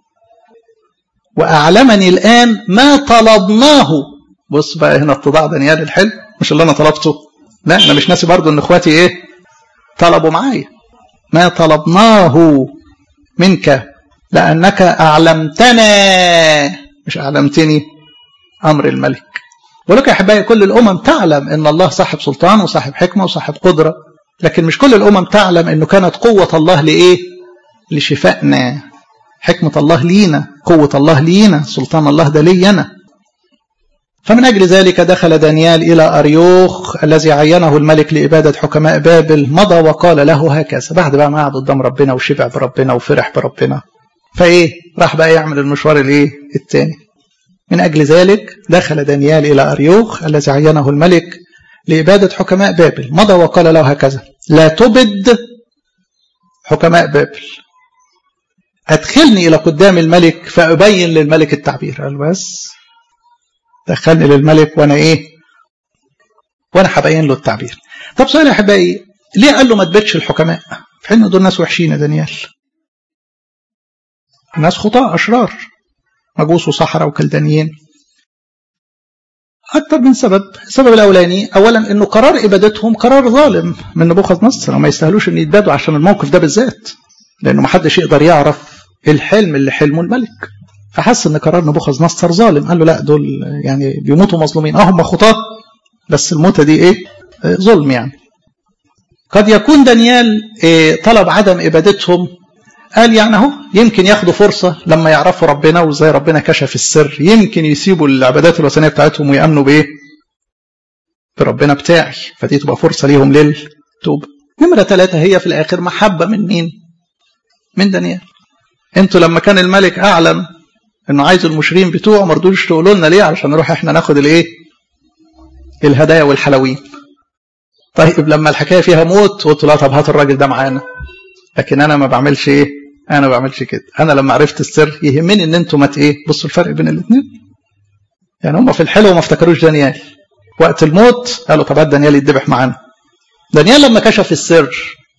واعلمني الان ما طلبناه بص بقى هنا اتضاع دانيال الحلم مش اللي انا طلبته لا انا مش ناسي برضو ان اخواتي ايه طلبوا معايا ما طلبناه منك لانك اعلمتنا مش اعلمتني امر الملك ولك يا احبائي كل الامم تعلم ان الله صاحب سلطان وصاحب حكمه وصاحب قدره لكن مش كل الامم تعلم انه كانت قوه الله لايه لشفائنا حكمه الله لينا قوه الله لينا سلطان الله ده لي انا فمن أجل ذلك دخل دانيال إلى أريوخ الذي عينه الملك لإبادة حكماء بابل مضى وقال له هكذا بعد بقى ما قعد قدام ربنا وشبع بربنا وفرح بربنا فإيه راح بقى يعمل المشوار الإيه الثاني من أجل ذلك دخل دانيال إلى أريوخ الذي عينه الملك لإبادة حكماء بابل مضى وقال له هكذا لا تبد حكماء بابل أدخلني إلى قدام الملك فأبين للملك التعبير قال بس دخلني للملك وانا ايه وانا هبين له التعبير طب سؤال يا احبائي ليه قال له ما تبتش الحكماء في حين دول ناس وحشين يا دانيال ناس خطاء اشرار مجوس وصحراء وكلدانيين أكثر من سبب السبب الأولاني أولا أنه قرار إبادتهم قرار ظالم من نبوخذ نصر وما يستاهلوش أن يتبادوا عشان الموقف ده بالذات لأنه ما حدش يقدر يعرف الحلم اللي حلمه الملك فحس ان قرار نبوخذ نصر ظالم قال له لا دول يعني بيموتوا مظلومين اه هم خطاه بس الموتة دي ايه ظلم يعني قد يكون دانيال إيه طلب عدم ابادتهم قال يعني اهو يمكن ياخدوا فرصه لما يعرفوا ربنا وازاي ربنا كشف السر يمكن يسيبوا العبادات الوثنيه بتاعتهم ويامنوا بايه؟ بربنا بتاعي فدي تبقى فرصه ليهم للتوبه. نمره ثلاثه هي في الاخر محبه من مين؟ من دانيال. انتوا لما كان الملك اعلن انه عايز المشرين بتوعه ما رضوش تقولوا لنا ليه علشان نروح احنا ناخد الايه الهدايا والحلوين طيب لما الحكايه فيها موت قلت لا طب هات الراجل ده معانا لكن انا ما بعملش ايه انا ما بعملش كده انا لما عرفت السر يهمني ان انتوا ما ايه بصوا الفرق بين الاثنين يعني هم في الحلو ما افتكروش دانيال وقت الموت قالوا طب هات دانيال يتذبح معانا دانيال لما كشف السر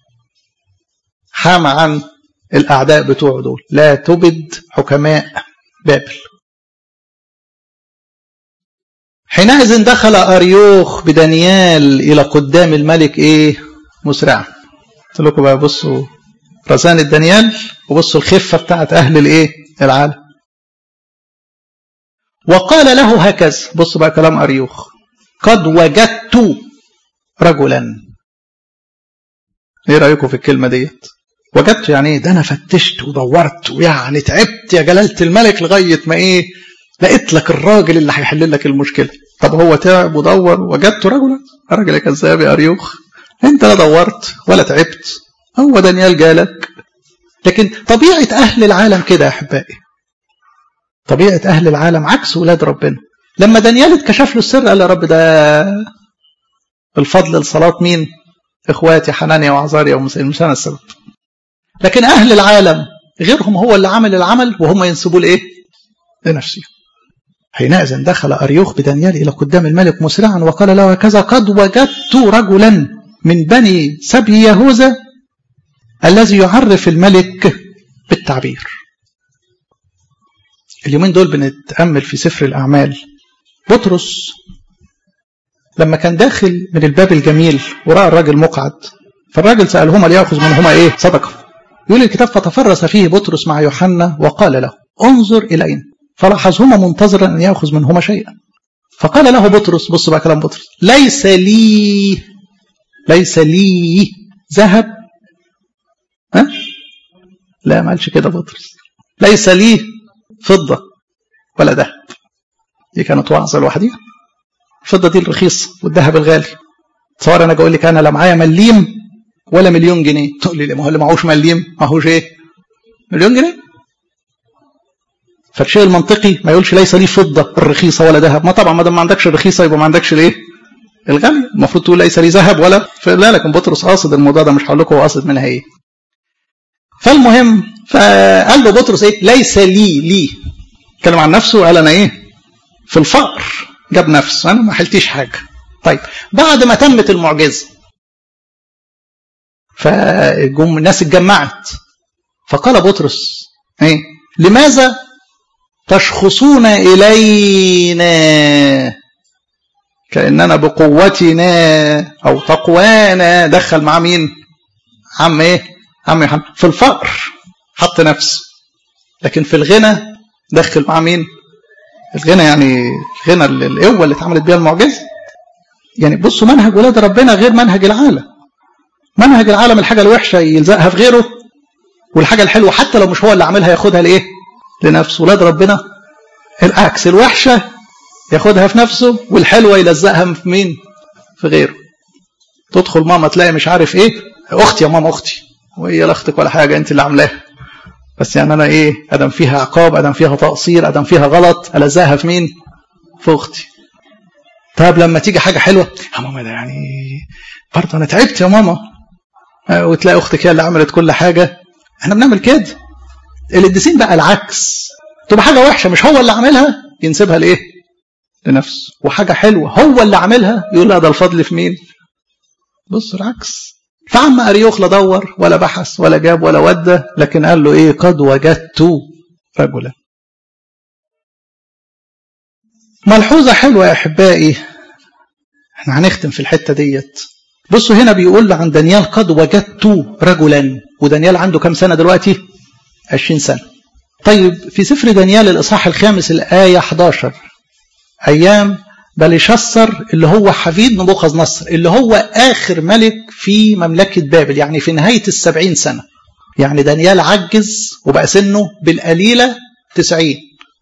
حام عن الاعداء بتوعه دول لا تبد حكماء بابل حينئذ دخل أريوخ بدانيال إلى قدام الملك إيه مسرعا قلت لكم بقى بصوا رزانة دانيال وبصوا الخفة بتاعت أهل الإيه العالم وقال له هكذا بصوا بقى كلام أريوخ قد وجدت رجلا ايه رأيكم في الكلمة ديت وجدت يعني ايه ده انا فتشت ودورت ويعني تعبت يا جلالة الملك لغاية ما ايه لقيت لك الراجل اللي هيحل لك المشكلة طب هو تعب ودور وجدت رجلا راجل كذاب يا أريوخ انت لا دورت ولا تعبت هو دانيال جالك لكن طبيعة أهل العالم كده يا أحبائي طبيعة أهل العالم عكس ولاد ربنا لما دانيال اتكشف له السر قال يا رب ده الفضل لصلاة مين إخواتي حنانيا وعزاريا ومسيل مش أنا السبب لكن أهل العالم غيرهم هو اللي عمل العمل وهم ينسبوا لإيه لنفسهم حينئذ دخل أريوخ بدانيال إلى قدام الملك مسرعا وقال له هكذا قد وجدت رجلا من بني سبي يهوذا الذي يعرف الملك بالتعبير اليومين دول بنتأمل في سفر الأعمال بطرس لما كان داخل من الباب الجميل ورأى الراجل مقعد فالراجل سألهما ليأخذ منهما إيه صدقة يقول الكتاب فتفرس فيه بطرس مع يوحنا وقال له انظر إلينا فلاحظهما منتظرا أن يأخذ منهما شيئا فقال له بطرس بص بقى كلام بطرس ليس لي ليس لي ذهب ها لا ما قالش كده بطرس ليس لي فضة ولا ذهب دي كانت وعظة لوحديها الفضة دي الرخيصة والذهب الغالي تصور انا اقول لك انا لا معايا مليم ولا مليون جنيه تقول لي ما هو اللي معهوش مليم معهوش ايه مليون جنيه فالشيء المنطقي ما يقولش ليس لي فضة الرخيصة ولا ذهب ما طبعا ما دام ما عندكش الرخيصة يبقى ما عندكش الايه الغالي المفروض تقول ليس لي ذهب ولا لا لكن بطرس قاصد الموضوع ده مش هقول لكم هو قاصد منها ايه فالمهم فقال له بطرس ايه ليس لي لي اتكلم عن نفسه قال انا ايه في الفقر جاب نفسه انا ما حلتيش حاجه طيب بعد ما تمت المعجزه فجم الناس اتجمعت فقال بطرس ايه لماذا تشخصون الينا كاننا بقوتنا او تقوانا دخل مع مين عم ايه عم محمد في الفقر حط نفسه لكن في الغنى دخل مع مين الغنى يعني الغنى القوه اللي اتعملت بيها المعجزه يعني بصوا منهج ولاد ربنا غير منهج العالم منهج العالم الحاجه الوحشه يلزقها في غيره والحاجه الحلوه حتى لو مش هو اللي عاملها ياخدها لايه لنفسه ولاد ربنا العكس الوحشه ياخدها في نفسه والحلوه يلزقها في مين في غيره تدخل ماما تلاقي مش عارف ايه اختي يا ماما اختي وهي لا اختك ولا حاجه انت اللي عاملاها بس يعني انا ايه ادم فيها عقاب ادم فيها تقصير ادم فيها غلط الزقها في مين في اختي طيب لما تيجي حاجه حلوه يا ماما ده يعني برضه انا تعبت يا ماما وتلاقي اختك هي اللي عملت كل حاجه احنا بنعمل كده القديسين بقى العكس تبقى حاجه وحشه مش هو اللي عاملها ينسبها لايه لنفسه وحاجه حلوه هو اللي عاملها يقول لا ده الفضل في مين بص العكس فعم أريوخ لا دور ولا بحث ولا جاب ولا ودى لكن قال له إيه قد وجدت رجلا ملحوظة حلوة يا أحبائي احنا هنختم في الحتة ديت بصوا هنا بيقول عن دانيال قد وجدت رجلا ودانيال عنده كم سنة دلوقتي 20 سنة طيب في سفر دانيال الإصحاح الخامس الآية 11 أيام بلشسر اللي هو حفيد نبوخذ نصر اللي هو آخر ملك في مملكة بابل يعني في نهاية السبعين سنة يعني دانيال عجز وبقى سنه بالقليلة تسعين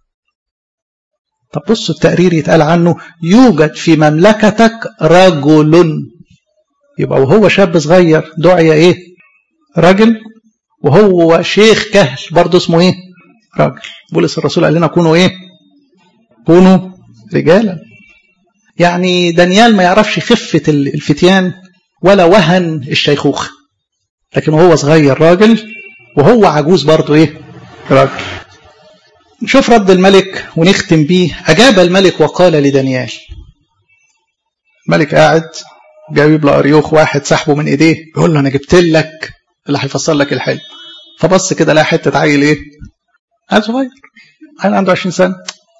طب بصوا التقرير يتقال عنه يوجد في مملكتك رجل يبقى وهو شاب صغير دعي ايه راجل وهو شيخ كهل برضه اسمه ايه راجل بولس الرسول قال لنا كونوا ايه كونوا رجالا يعني دانيال ما يعرفش خفة الفتيان ولا وهن الشيخوخة لكن وهو صغير راجل وهو عجوز برضه ايه راجل نشوف رد الملك ونختم بيه أجاب الملك وقال لدانيال الملك قاعد جايب له أريوخ واحد سحبه من إيديه يقول له أنا جبت لك اللي هيفسر لك الحلم فبص كده لقى حتة عيل إيه عيل صغير عيل عنده 20 سنة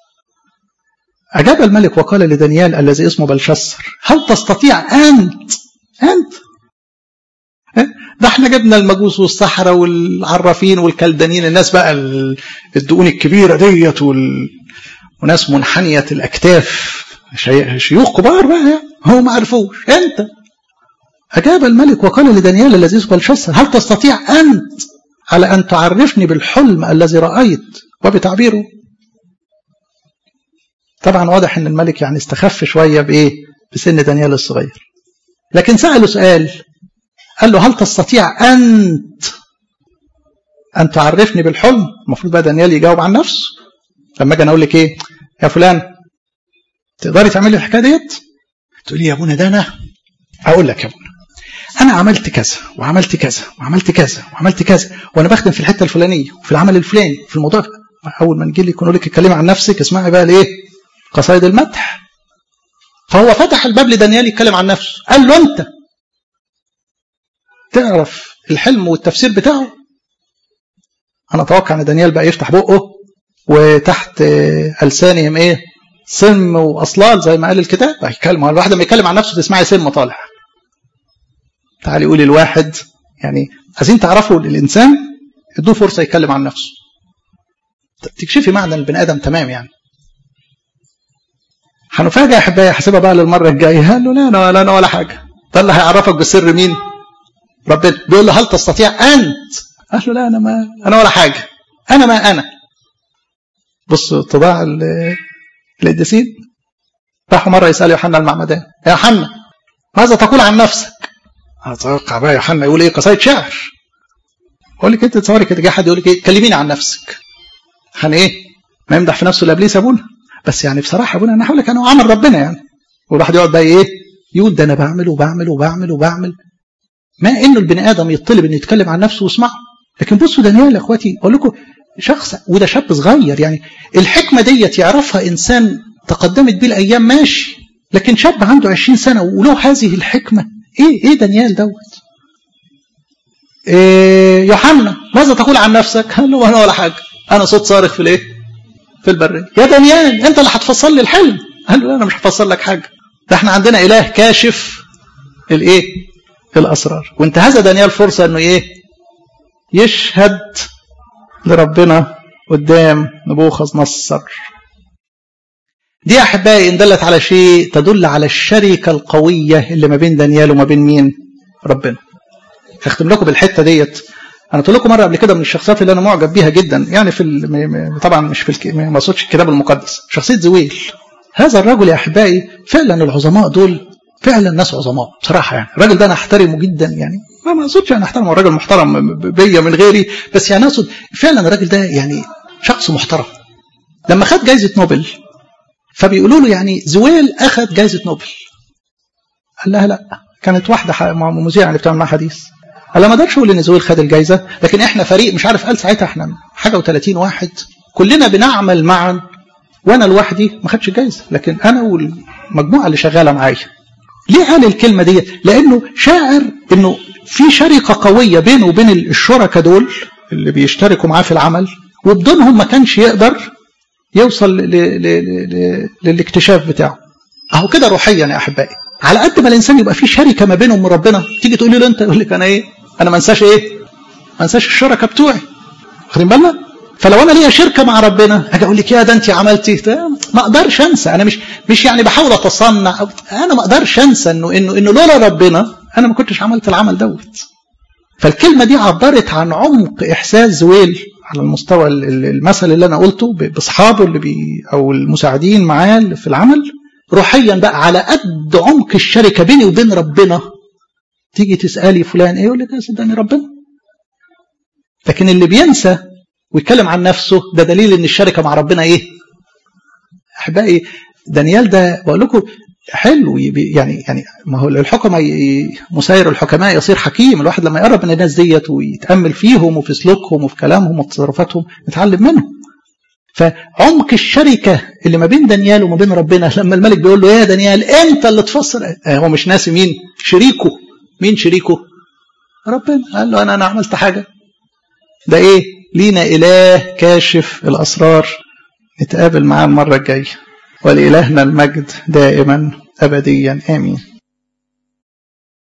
أجاب الملك وقال لدانيال الذي اسمه بلشسر هل تستطيع أنت أنت ده احنا جبنا المجوس والسحرة والعرافين والكلدانين الناس بقى الدقون الكبيرة ديت وال... وناس منحنية الأكتاف شيوخ كبار بقى هو ما عرفوش أنت أجاب الملك وقال لدانيال الذي اسمه بلشسر هل تستطيع أنت على أن تعرفني بالحلم الذي رأيت وبتعبيره طبعا واضح ان الملك يعني استخف شوية بايه بسن دانيال الصغير لكن سأله سؤال قال له هل تستطيع أنت أن تعرفني بالحلم المفروض بقى دانيال يجاوب عن نفسه لما اجي اقول لك ايه يا فلان تقدري تعملي الحكايه ديت تقولي يا ابونا ده انا اقول لك يا ابونا انا عملت كذا وعملت كذا وعملت كذا وعملت كذا وانا بخدم في الحته الفلانيه وفي العمل الفلاني في الموضوع اول ما نجي لك يقول لك اتكلمي عن نفسك اسمعي بقى الايه قصائد المدح فهو فتح الباب لدانيال يتكلم عن نفسه قال له انت تعرف الحلم والتفسير بتاعه انا اتوقع ان دانيال بقى يفتح بقه وتحت لسانهم ايه سم واصلال زي ما قال الكتاب هيتكلم الواحد لما يتكلم عن نفسه تسمعي سم طالع تعالي قولي الواحد يعني عايزين تعرفوا الانسان ادوه فرصه يتكلم عن نفسه تكشفي معنى البني ادم تمام يعني هنفاجئ يا احبائي حاسبها بقى للمره الجايه قال له لا انا ولا انا ولا حاجه ده اللي هيعرفك بسر مين ربنا بيقول له هل تستطيع انت قال له لا انا ما انا ولا حاجه انا ما انا بص طباع القديسين راحوا مره يسالوا يوحنا المعمدان يا يوحنا ماذا تقول عن نفسك؟ اتوقع بقى يوحنا يقول ايه قصايد شعر اقول لك انت تصوري كده جه حد يقول لك ايه كلميني عن نفسك هن ايه ما يمدح في نفسه لابليس ابونا بس يعني بصراحه ابونا انا هقول لك انا عمل ربنا يعني والواحد يقعد بقى ايه يقول ده انا بعمل وبعمل وبعمل وبعمل ما انه البني ادم يطلب انه يتكلم عن نفسه ويسمعه لكن بصوا دانيال يا اخواتي اقول لكم شخص وده شاب صغير يعني الحكمه ديت يعرفها انسان تقدمت بيه الايام ماشي لكن شاب عنده 20 سنه وله هذه الحكمه ايه ايه دانيال دوت إيه يوحنا ماذا تقول عن نفسك؟ قال له انا ولا حاجه انا صوت صارخ في الايه؟ في البريه يا دانيال انت اللي هتفسر لي الحلم قال له انا مش هفسر لك حاجه ده احنا عندنا اله كاشف الايه؟ الاسرار وانتهز دانيال فرصه انه ايه؟ يشهد لربنا قدام نبوخذ نصر دي يا احبائي ان دلت على شيء تدل على الشركه القويه اللي ما بين دانيال وما بين مين؟ ربنا. هختم لكم بالحته ديت انا قلت لكم مره قبل كده من الشخصيات اللي انا معجب بيها جدا يعني في طبعا مش في الك... ما اقصدش الكتاب المقدس شخصيه زويل هذا الرجل يا احبائي فعلا العظماء دول فعلا ناس عظماء بصراحه يعني الراجل ده انا احترمه جدا يعني ما ما اقصدش انا احترمه الراجل محترم بيا من غيري بس يعني اقصد فعلا الراجل ده يعني شخص محترم لما خد جائزه نوبل فبيقولوا له يعني زويل اخذ جائزه نوبل قال لها لا كانت واحده مذيعه اللي بتعمل معاها حديث قال ما اقدرش اقول ان زويل خد الجائزه لكن احنا فريق مش عارف قال ساعتها احنا حاجه و30 واحد كلنا بنعمل معا وانا لوحدي ما خدش الجائزه لكن انا والمجموعه اللي شغاله معايا ليه قال الكلمه دي لانه شاعر انه في شركه قويه بينه وبين الشركاء دول اللي بيشتركوا معاه في العمل وبدونهم ما كانش يقدر يوصل ل ل ل للاكتشاف بتاعه اهو كده روحيا يا احبائي على قد ما الانسان يبقى في شركه ما بينه وبين ربنا تيجي تقول له انت يقول لك انا ايه انا ما انساش ايه ما انساش الشركه بتوعي واخدين بالنا فلو انا ليا شركه مع ربنا اجي اقول لك يا ده انت عملتي ما اقدرش انسى انا مش مش يعني بحاول اتصنع أو انا ما اقدرش انسى انه انه انه لولا ربنا انا ما كنتش عملت العمل دوت فالكلمه دي عبرت عن عمق احساس زويل على المستوى المثل اللي انا قلته باصحابه اللي بي او المساعدين معاه في العمل روحيا بقى على قد عمق الشركه بيني وبين ربنا تيجي تسالي فلان ايه يقول لك يا صدقني ربنا لكن اللي بينسى ويتكلم عن نفسه ده دليل ان الشركه مع ربنا ايه احبائي دانيال ده بقول لكم حلو يعني يعني ما هو الحكماء مساير الحكماء يصير حكيم الواحد لما يقرب من الناس ديت ويتامل فيهم وفي سلوكهم وفي كلامهم وفي تصرفاتهم نتعلم منهم فعمق الشركه اللي ما بين دانيال وما بين ربنا لما الملك بيقول له يا دانيال انت اللي تفسر هو مش ناسي مين شريكه مين شريكه ربنا قال له انا انا عملت حاجه ده ايه لينا اله كاشف الاسرار نتقابل معاه المره الجايه ولإلهنا المجد دائما أبديا آمين